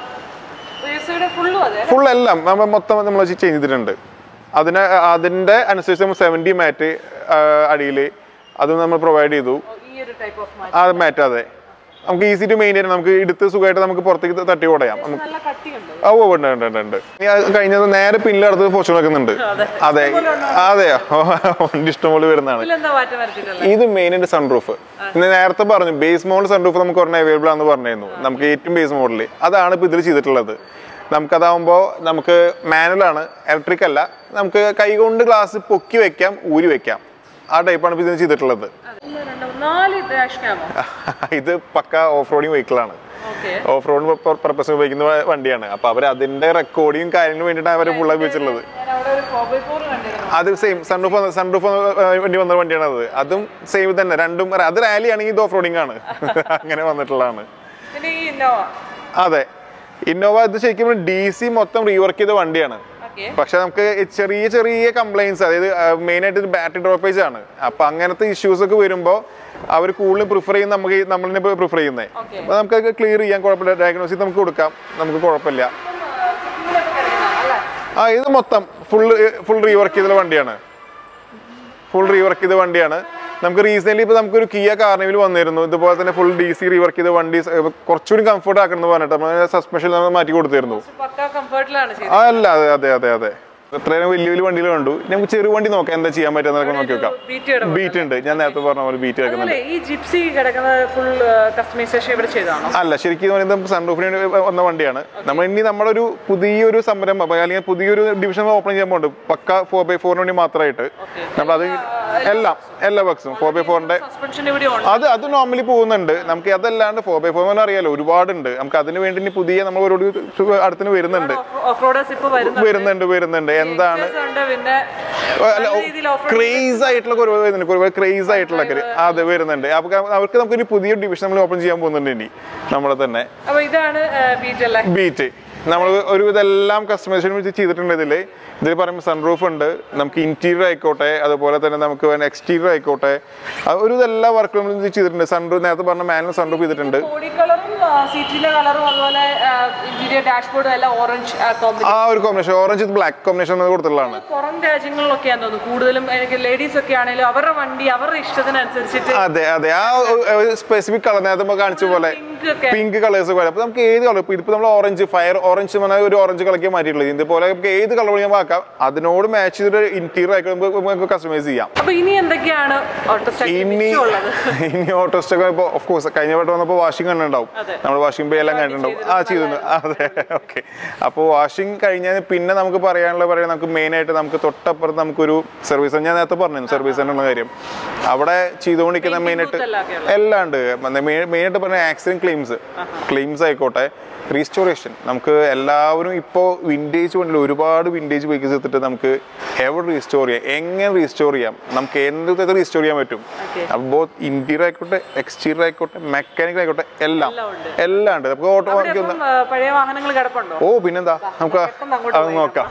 ഫുള്ളും അതെ ഫുൾ എല്ലാം നമ്മൾ മൊത്തം നമ്മൾ ചേഞ്ച് ചെയ്തിട്ടുണ്ട് അതിന് അതിന്റെ അനുസരിച്ച് നമ്മൾ സെവൻറ്റി മാറ്റ് അടിയിൽ അത് നമ്മൾ പ്രൊവൈഡ് ചെയ്തു ഈ ഒരു ടൈപ്പ് ഓഫ് ആ മാറ്റ് അതെ നമുക്ക് ഈസി ടു മെയിൻറ്റെയിൻ നമുക്ക് എടുത്ത് സുഖമായിട്ട് നമുക്ക് പുറത്തേക്ക് തട്ടി ഓടയാം നമുക്ക് നല്ല കട്ടിയുണ്ട് ഓ ഉണ്ട് ഉണ്ട് ഉണ്ട് ഉണ്ട് ഇനി അത് കഴിഞ്ഞത് നേരെ പിന്നിലടുത്ത് ഫോർച്യൂൺ വെക്കുന്നുണ്ട് അതെ അതെയോ വണ്ടി ഇഷ്ടംപോലെ വരുന്നതാണ് ഇതിലെന്താ മാറ്റം വരച്ചിട്ടുള്ളത് ഇത് മെയിൻ സൺറൂഫ് ഇന്ന് നേരത്തെ പറഞ്ഞു ബേസ് മോഡൽ സൺറൂഫ് നമുക്ക് ഒരെണ്ണം അവൈലബിൾ ആണെന്ന് പറഞ്ഞിരുന്നു നമുക്ക് ഏറ്റവും ബേസ് മോഡൽ അതാണ് ഇപ്പോൾ ഇതിൽ ചെയ്തിട്ടുള്ളത് നമുക്കതാവുമ്പോൾ നമുക്ക് മാനുവൽ ആണ് ഇലക്ട്രിക് അല്ല നമുക്ക് കൈകൊണ്ട് ഗ്ലാസ് പൊക്കി വെക്കാം ഊരി വെക്കാം ആ ടൈപ്പാണ് ഇപ്പോൾ ഇതിന് ചെയ്തിട്ടുള്ളത് ഒന്ന് രണ്ട് മൂന്ന് നാല് ഡാഷ് ക്യാമോ ഇത് പക്ക ഓഫ് റോഡിങ് വെഹിക്കിളാണ് ഓക്കെ ഓഫ് റോഡ് പർപ്പസിന് ഉപയോഗിക്കുന്ന വ- വണ്ടിയാണ് അപ്പൊ അവർ അതിന്റെ റെക്കോർഡിങ് കാര്യങ്ങളും വേണ്ടിയിട്ടാണ് അവർ ഫുൾ വെച്ചിട്ടുള്ളത് ഞാൻ അവിടെ ഒരു ഫോർ ബൈ ഫോർ കണ്ടിരുന്നു അത് സെയിം സൺറൂഫ് സൺറൂഫ് വണ്ടി വന്ന വണ്ടിയാണ് അത് അതും സെയിം തന്നെ രണ്ടും അത് റാലി ആണെങ്കിൽ ഇത് ഓഫ് റോഡിംഗ് ആണ് അങ്ങനെ വന്നിട്ടുള്ളതാണ് പിന്നെ ഈ ഇന്നോവ അതെ ഇന്നോവ ഇത് ശരിക്കും ഡി സി മൊത്തം റീവർക്ക് ചെയ്ത വണ്ടിയാണ് ഓക്കെ പക്ഷെ നമുക്ക് ചെറിയ ചെറിയ കംപ്ലൈൻസ് അതായത് മെയിൻ ആയിട്ട് ഇത് ബാറ്ററി ഡ്രോപ്പേജ് ആണ് അപ്പൊ അങ്ങനത്തെ ഇഷ്യൂസ് ഒക്കെ വരുമ്പോൾ അവർ കൂടുതലും പ്രിഫർ ചെയ്യുന്ന നമുക്ക് നമ്മളിനെ പ്രിഫർ ചെയ്യുന്നത് Okay. അപ്പൊ നമുക്ക് ക്ലിയർ ചെയ്യാൻ കുഴപ്പമില്ല ഡയഗ്നോസിസ് നമുക്ക് കൊടുക്കാം നമുക്ക് കുഴപ്പമില്ല അല്ലേ ആ ഇത് മൊത്തം ഫുൾ ഫുൾ റീവർക്ക് ചെയ്ത വണ്ടിയാണ് ഫുൾ റീവർക്ക് ചെയ്ത വണ്ടിയാണ് നമുക്ക് റീസെന്റ് ഇപ്പൊ നമുക്കൊരു കിയ കാർണിവിൽ വന്നിരുന്നു ഇതുപോലെ തന്നെ ഫുൾ ഡി സി റീവർക്ക് ചെയ്ത വണ്ടി സ- കുറച്ചുകൂടി കംഫർട്ട് ആക്കണം എന്ന് പറഞ്ഞിട്ട് നമ്മൾ സസ്പെൻഷൻ നമ്മൾ മാറ്റി കൊടുത്തിരുന്നു പക്ക കംഫർട്ടിലാണ് ചെയ്തത് ആ അല്ല അതെ അതെ അതെ അതെ എത്രയും വലിയ വലിയ വണ്ടികൾ കണ്ടു ഇനി നമുക്ക് ചെറു വണ്ടി നോക്കാം എന്താ ചെയ്യാൻ പറ്റുക നോക്കി നോക്കാം ബീറ്റിയുടെ ബീറ്റ് ഉണ്ട് ഞാൻ നേരത്തെ പറഞ്ഞ പോലെ ബീറ്റ് വെക്കുന്നുണ്ട് അതുപോലെ ഈ ജിപ്സി കിടക്കുന്ന ഫുൾ കസ്റ്റമൈസേഷൻ ഇവിടെ ചെയ്താണോ അല്ല ശരിക്കും എന്ന് പറയുന്നത് സൺറൂഫിന് വേണ്ടി വന്ന വണ്ടിയാണ് നമ്മൾ ഇനി നമ്മളൊരു പുതിയൊരു സംരംഭം അപ്പൊ അല്ലെങ്കിൽ പുതിയൊരു ഡിവിഷൻ ഓപ്പൺ ചെയ്യാൻ പോകുന്നുണ്ട് പക്ക ഫോർ ബൈ ഫോറിന് വേണ്ടി മാത്രമായിട്ട് നമ്മളത് എല്ലാം എല്ലാ വർക്ക്സും ഫോർ ബൈ ഫോറിന്റെ സസ്പെൻഷൻ ഇവിടെ ഉണ്ട് അത് അത് നോർമലി പോകുന്നുണ്ട് നമുക്ക് അതല്ലാണ്ട് ഫോർ ബൈ ഫോർ എന്ന് അറിയാലോ ഒരുപാടുണ്ട് നമുക്ക് അതിന് വേണ്ടി ഇനി പുതിയ നമ്മൾ ഒരു അടുത്തിന് വരുന്നുണ്ട് ഓഫ് റോഡേഴ്സ് ഇപ്പൊ വരുന്നുണ്ട് വരുന്നുണ്ട് വരുന്നുണ്ട് എന്താണ് Features ഉണ്ട് പിന്നെ അല്ല നല്ല രീതിയിൽ ഓഫ് ക്രേസ് ആയിട്ടുള്ള ഒരുപാട് വരുന്നുണ്ട് ഒരുപാട് ക്രേസ് ആയിട്ടുള്ള കാര്യം അതെ വരുന്നുണ്ട് അപ്പൊ അവർക്ക് നമുക്കൊരു പുതിയ ഡിവിഷൻ നമ്മൾ ഓപ്പൺ ചെയ്യാൻ പോകുന്നുണ്ട് ഇനി നമ്മളെ തന്നെ അപ്പൊ ഇതാണ് ബീറ്റ് അല്ലേ ബീറ്റ് നമ്മൾ ഒരു ഇതെല്ലാം കസ്റ്റമൈസേഷൻ വെച്ച് ചെയ്തിട്ടുണ്ട് ഇതിൽ ഇതിൽ പറയുമ്പോൾ സൺറൂഫ് ഉണ്ട് നമുക്ക് ഇന്റീരിയർ ആയിക്കോട്ടെ അതുപോലെ തന്നെ നമുക്ക് എക്സ്റ്റീരിയർ ആയിക്കോട്ടെ അത് ഒരു ഇതെല്ലാ വർക്കും നമ്മൾ ചെയ്തിട്ടുണ്ട് സൺറൂഫ് നേരത്തെ പറഞ്ഞ മാനുവൽ സൺറൂഫ് ചെയ്തിട്ടുണ്ട് ബോഡി കളറും സീറ്റിന്റെ കളറും അതുപോലെ ഇന്റീരിയർ ഡാഷ്ബോർഡും എല്ലാം ഓറഞ്ച് കോമ്പിനേഷൻ ആ ഒരു കോമ്പിനേഷൻ ഓറഞ്ച് ബ്ലാക്ക് കോമ്പിനേഷൻ കൊടുത്തിട്ടുള്ളതാണ് പുറം രാജ്യങ്ങളിലൊക്കെയാന്ന് തോന്നുന്നു കൂടുതലും എനിക്ക് ലേഡീസ് ഒക്കെ ആണെങ്കിലും അവരുടെ വണ്ടി അവരുടെ ഇഷ്ടത്തിനനുസരിച്ചിട്ട് അതെ അതെ ആ സ്പെസിഫിക് കളർ നേരത്തെ നമ്മൾ കാണിച്ച പോലെ പിങ്ക് പിങ്ക് ഒക്കെ പിങ്ക് കളേഴ്സ് പോലെ അപ്പൊ നമുക്ക് ഏത് കളർ ഇപ്പൊ നമ്മൾ ഓറഞ്ച് ഫയർ ഓറഞ്ച് പറഞ്ഞാൽ ഒരു ഓറഞ്ച് കളൊക്കെ മാറ്റിയിട്ടുള്ളത് ഇതുപോലെ നമുക്ക് ഏത് കളർ വേണമെങ്കിലും ആക്കാം അതിനോട് മാച്ച് ചെയ്തിട്ട് ഇന്റീരിയർ ആയിട്ട് നമുക്ക് നമുക്ക് കസ്റ്റമൈസ് ചെയ്യാം അപ്പൊ ഇനി എന്തൊക്കെയാണ് ഓട്ടോസ്റ്റാക്കിൽ ഇനി ഉള്ളത് ഇനി ഓട്ടോസ്റ്റൊക്കെ ഇപ്പോൾ ഓഫ് കോഴ്സ് കഴിഞ്ഞ വട്ടം വന്നപ്പോൾ വാഷിംഗ് കണ്ടുണ്ടാവും അതെ. നമ്മൾ വാഷിംഗ് പേ എല്ലാം കണ്ടിട്ടുണ്ടാവും ആ ചെയ്തിട്ടുണ്ട് അതെ ഓക്കെ അപ്പോൾ വാഷിംഗ് കഴിഞ്ഞാൽ പിന്നെ നമുക്ക് പറയാനുള്ള പറയാൻ നമുക്ക് മെയിൻ ആയിട്ട് നമുക്ക് തൊട്ടപ്പുറത്ത് നമുക്കൊരു സർവീസ് ഞാൻ നേരത്തെ പറഞ്ഞു സർവീസ് സെൻ്ററിൻ്റെ കാര്യം അവിടെ ചെയ്തുകൊണ്ടിരിക്കുന്ന മെയിൻ ആയിട്ട് booth എല്ലാം ഒക്കെയുള്ള. എല്ലാം ഉണ്ട് മെയിൻ ആയിട്ട് പറഞ്ഞ ആക്സിഡന്റ് ക്ലെയിംസ് ക്ലെയിംസ് ആയിക്കോട്ടെ റീസ്റ്റോറേഷൻ നമുക്ക് എല്ലാവരും ഇപ്പോൾ വിൻറ്റേജ് വണ്ടിയിൽ ഒരുപാട് വിൻറ്റേജ് വെഹിക്കിൾസ് എടുത്തിട്ട് നമുക്ക് എവിടെ റീസ്റ്റോർ ചെയ്യാം എങ്ങനെ റീസ്റ്റോർ ചെയ്യാം നമുക്ക് എന്ത് റീസ്റ്റോർ ചെയ്യാൻ പറ്റും Okay. അപ്പോൾ ഇന്റീരിയർ ആയിക്കോട്ടെ എക്സ്റ്റീരിയർ ആയിക്കോട്ടെ മെക്കാനിക്കൽ ആയിക്കോട്ടെ എല്ലാം എല്ലാം ഉണ്ട്. എല്ലാം ഉണ്ട് നമുക്ക് ഓട്ടോ അവിടെ അപ്പം, ആ, പഴയ വാഹനങ്ങൾ കിടപ്പുണ്ടോ ഓ പിന്നെന്താ നമുക്ക് പെട്ടെന്ന് അങ്ങോട്ട് അത് പോയി നോക്കാം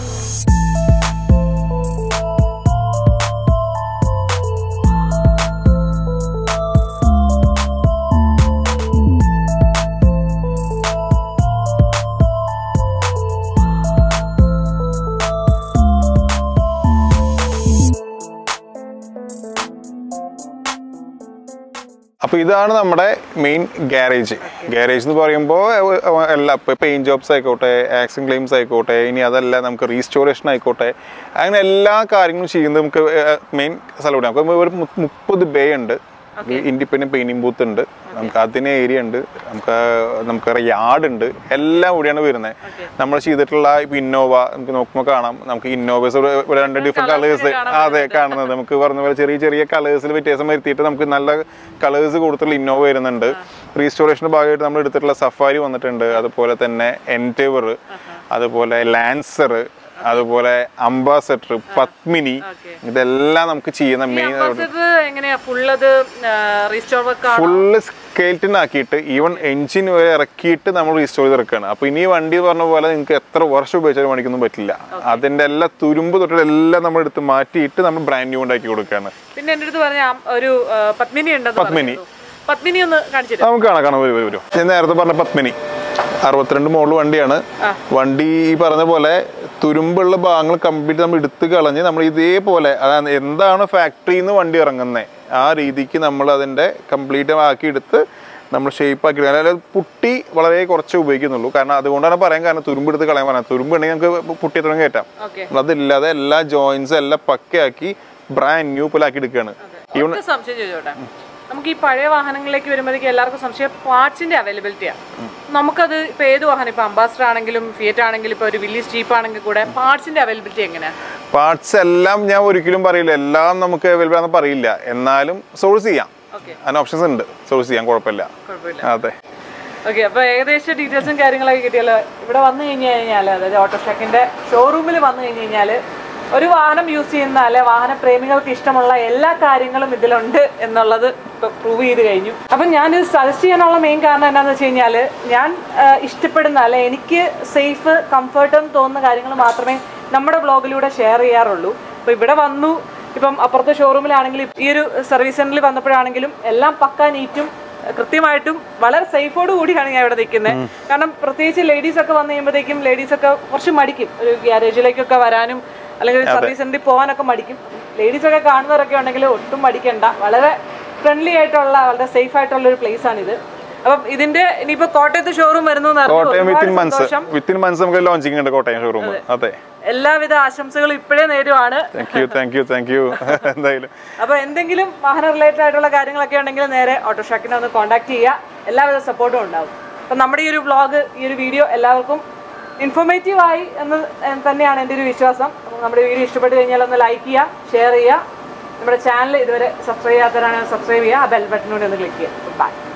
അപ്പൊ ഇതാണ് നമ്മുടെ മെയിൻ ഗ്യാരേജ് ഗ്യാരേജ് എന്ന് പറയുമ്പോൾ എല്ലാ ഇപ്പൊ പെയിന്റ് ജോബ്സ് ആയിക്കോട്ടെ ആക്സിഡൻ ക്ലെയിംസ് ആയിക്കോട്ടെ ഇനി അതല്ല നമുക്ക് റീസ്റ്റോറേഷൻ ആയിക്കോട്ടെ അങ്ങനെ എല്ലാ കാര്യങ്ങളും ചെയ്യുന്നത് നമുക്ക് മെയിൻ സ്ഥലം ഇവിടെ നമുക്ക് ഒരു മു- മുപ്പത് ബേ ഉണ്ട് ഇൻഡിപെൻഡന്റ് പെയിന്റിംഗ് ബൂത്ത് ഉണ്ട് നമുക്ക് അതിന് ഏരിയ ഉണ്ട് നമുക്ക് നമുക്ക് യാർഡ് ഉണ്ട് എല്ലാം ഇവിടെയാണ് വരുന്നത് നമ്മൾ ചെയ്തിട്ടുള്ള ഇപ്പൊ ഇന്നോവ നമുക്ക് നോക്കുമ്പോൾ കാണാം നമുക്ക് ഇന്നോവസ് രണ്ട് ഡിഫറെന്റ് കളേഴ്സ് അതെ കാണുന്നത് നമുക്ക് പറഞ്ഞ പോലെ ചെറിയ ചെറിയ കളേഴ്സിൽ വ്യത്യാസം വരുത്തിയിട്ട് നമുക്ക് നല്ല കളേഴ്സ് കൊടുത്തിട്ടുള്ള ഇന്നോവ വരുന്നുണ്ട് റീസ്റ്റോറേഷൻ്റെ ഭാഗമായിട്ട് നമ്മൾ എടുത്തിട്ടുള്ള സഫാരി വന്നിട്ടുണ്ട് അതുപോലെ തന്നെ എൻറ്റേവർ അതുപോലെ ലാൻസർ അതുപോലെ അംബാസഡർ പത്മിനി Okay. ഇതെല്ലാം നമുക്ക് ചെയ്യുന്ന മെയിൻ അംബാസഡർ എങ്ങനെയാ ഫുള്ളത് റീസ്റ്റോർ വർക്ക് ആണ് ഫുള്ള് സ്കെൽറ്റിൻ ആക്കിയിട്ട് ഈവൻ എഞ്ചിൻ വരെ ഇറക്കിയിട്ട് നമ്മൾ റീസ്റ്റോർ ചെയ്തെടുക്കുകയാണ് അപ്പൊ ഇനി വണ്ടി പറഞ്ഞ പോലെ നിങ്ങൾക്ക് എത്ര വർഷം ഉപയോഗിച്ചാലും പണിക്കൊന്നും പറ്റില്ല അതിന്റെ എല്ലാ തുരുമ്പ് തൊട്ടിട്ട് എല്ലാം നമ്മൾ എടുത്ത് മാറ്റിയിട്ട് നമ്മൾ ബ്രാൻഡ് ന്യൂ ഉണ്ടാക്കി കൊടുക്കുകയാണ് പിന്നെ എന്റെ അടുത്ത് പറഞ്ഞ ആ- ഒരു ആ, പത്മിനി ഉണ്ടെന്ന് പത്മിനി. പറഞ്ഞിരുന്നു. പത്മിനി ഒന്ന് കാണിച്ചിട്ട് നമുക്ക് കാണാം കാണാൻ വരും വരും ഞാൻ നേരത്തെ പറഞ്ഞ പത്മിനി അറുപത്തിരണ്ട് മോഡൽ വണ്ടിയാണ് വണ്ടി ഈ പറഞ്ഞ പോലെ തുരുമ്പുള്ള ഭാഗങ്ങൾ കംപ്ലീറ്റ് നമ്മൾ എടുത്ത് കളഞ്ഞ് നമ്മൾ ഇതേപോലെ അതാണ് എന്താണ് ഫാക്ടറിയിൽ നിന്ന് വണ്ടി ഇറങ്ങുന്നത് ആ രീതിക്ക് നമ്മൾ അതിൻ്റെ കംപ്ലീറ്റ് ആക്കി എടുത്ത് നമ്മൾ ഷേപ്പ് ആക്കി എടുക്കുക അതായത് പുട്ടി വളരെ കുറച്ചേ ഉപയോഗിക്കുന്നുള്ളൂ കാരണം അതുകൊണ്ടാണ് പറയാൻ കാരണം തുരുമ്പ് എടുത്ത് കളയാൻ പറഞ്ഞത് തുരുമ്പ് ഉണ്ടെങ്കിൽ നമുക്ക് പുട്ടി തുടങ്ങി കയറ്റാം ഓക്കെ അതില്ലാതെ എല്ലാ ജോയിൻസും എല്ലാം പക്കയാക്കി ബ്രാൻഡ് ന്യൂ പോലെ ആക്കി എടുക്കുകയാണ് ഈവൻ ഒറ്റ സംശയം ചോദിച്ചോട്ടെ നമുക്ക് ഈ പഴയ വാഹനങ്ങളിലേക്ക് വരുമ്പോഴേക്കും എല്ലാവർക്കും സംശയം പാർട്സിന്റെ അവൈലബിലിറ്റിയാണ് നമുക്കത് ഇപ്പൊ ഏത് വാഹനം ഇപ്പൊ അംബാസഡർ ആണെങ്കിലും ഫിയറ്റ് ആണെങ്കിലും ഇപ്പൊ ഒരു വില്ലീസ് ജീപ്പ് ആണെങ്കിൽ കൂടെ പാർട്സിന്റെ അവൈലബിലിറ്റി എങ്ങനെയാ പാർട്സ് എല്ലാം ഞാൻ ഒരിക്കലും പറയില്ല എല്ലാം നമുക്ക് അവൈലബിൾ ആണെന്ന് പറയില്ല എന്നാലും സോഴ്സ് ചെയ്യാം ഓക്കെ അതിന് ഓപ്ഷൻസ് ഉണ്ട് സോഴ്സ് ചെയ്യാൻ കുഴപ്പമില്ല കുഴപ്പമില്ല അതെ ഓക്കെ അപ്പൊ ഏകദേശം ഡീറ്റെയിൽസും കാര്യങ്ങളൊക്കെ കിട്ടിയാൽ ഇവിടെ വന്നു കഴിഞ്ഞു കഴിഞ്ഞാൽ അതായത് ഓട്ടോഷാക്കിന്റെ ഷോറൂമിൽ വന്നു കഴിഞ്ഞു കഴിഞ്ഞാൽ ഒരു വാഹനം യൂസ് ചെയ്യുന്ന അല്ലെ വാഹന പ്രേമികൾക്ക് ഇഷ്ടമുള്ള എല്ലാ കാര്യങ്ങളും ഇതിലുണ്ട് എന്നുള്ളത് ഇപ്പൊ പ്രൂവ് ചെയ്ത് കഴിഞ്ഞു അപ്പൊ ഞാൻ ഇത് സജസ്റ്റ് ചെയ്യാനുള്ള മെയിൻ കാരണം എന്താണെന്ന് വെച്ച് കഴിഞ്ഞാൽ ഞാൻ ആ, ഇഷ്ടപ്പെടുന്ന അല്ലെ എനിക്ക് സേഫ് കംഫർട്ട് എന്ന് തോന്നുന്ന കാര്യങ്ങൾ മാത്രമേ നമ്മുടെ ബ്ലോഗിലൂടെ ഷെയർ ചെയ്യാറുള്ളൂ അപ്പൊ ഇവിടെ വന്നു ഇപ്പം അപ്പുറത്തെ ഷോറൂമിലാണെങ്കിലും ഈ ഒരു സർവീസ് സെന്ററിൽ വന്നപ്പോഴാണെങ്കിലും എല്ലാം പക്കാ നീറ്റും കൃത്യമായിട്ടും വളരെ സേഫോട് കൂടിയാണ് ഞാൻ ഇവിടെ നിൽക്കുന്നത് കാരണം പ്രത്യേകിച്ച് ലേഡീസ് ഒക്കെ വന്നു കഴിയുമ്പോഴത്തേക്കും ലേഡീസ് ഒക്കെ കുറച്ച് മടിക്കും ഒരു ഗ്യാരേജിലേക്കൊക്കെ വരാനും അല്ലെങ്കിൽ ഒരു സർവീസ് സെന്ററിൽ പോകാനൊക്കെ മടിക്കും ലേഡീസ് ഒക്കെ കാണുന്നവരൊക്കെ ഉണ്ടെങ്കിൽ ഒട്ടും മടിക്കണ്ട വളരെ ഫ്രണ്ട്ലി ആയിട്ടുള്ള വളരെ സേഫ് ആയിട്ടുള്ള ഒരു പ്ലേസ് ആണിത് അപ്പം ഇതിന്റെ ഇനിയിപ്പോ കോട്ടയത്ത് ഷോറൂം വരുന്നു എന്ന് അറിഞ്ഞു. കോട്ടയം ഒരുപാട് വിത്തിൻ മന്ത്സ് സന്തോഷം വിത്തിൻ മന്ത്സ് നമുക്ക് ലോഞ്ചിങ് ഉണ്ട് കോട്ടയം ഷോറൂം അതെ എല്ലാവിധ ആശംസകളും ഇപ്പോഴേ നേരുവാണ് thank you thank you thank you എന്തായാലും അപ്പൊ എന്തെങ്കിലും വാഹന റിലേറ്റഡ് ആയിട്ടുള്ള കാര്യങ്ങളൊക്കെ ഉണ്ടെങ്കിൽ നേരെ ഓട്ടോഷാക്കിനെ ഒന്ന് കോൺടാക്ട് ചെയ്യുക എല്ലാവിധ സപ്പോർട്ടും ഉണ്ടാവും അപ്പൊ നമ്മുടെ ഈ ഒരു വ്ളോഗ് ഈ ഒരു വീഡിയോ എല്ലാവർക്കും ഇൻഫോർമേറ്റീവ് ആയി എന്ന് തന്നെയാണ് എൻ്റെ ഒരു വിശ്വാസം അപ്പം നമ്മുടെ വീഡിയോ ഇഷ്ടപ്പെട്ട് കഴിഞ്ഞാൽ ഒന്ന് ലൈക്ക് ചെയ്യുക ഷെയർ ചെയ്യുക നമ്മുടെ ചാനൽ ഇതുവരെ സബ്സ്ക്രൈബ് ചെയ്യാത്തവരാണെങ്കിൽ സബ്സ്ക്രൈബ് ചെയ്യുക ആ ബെൽ ബട്ടനോട് ഒന്ന് ക്ലിക്ക് ചെയ്യുക ബൈ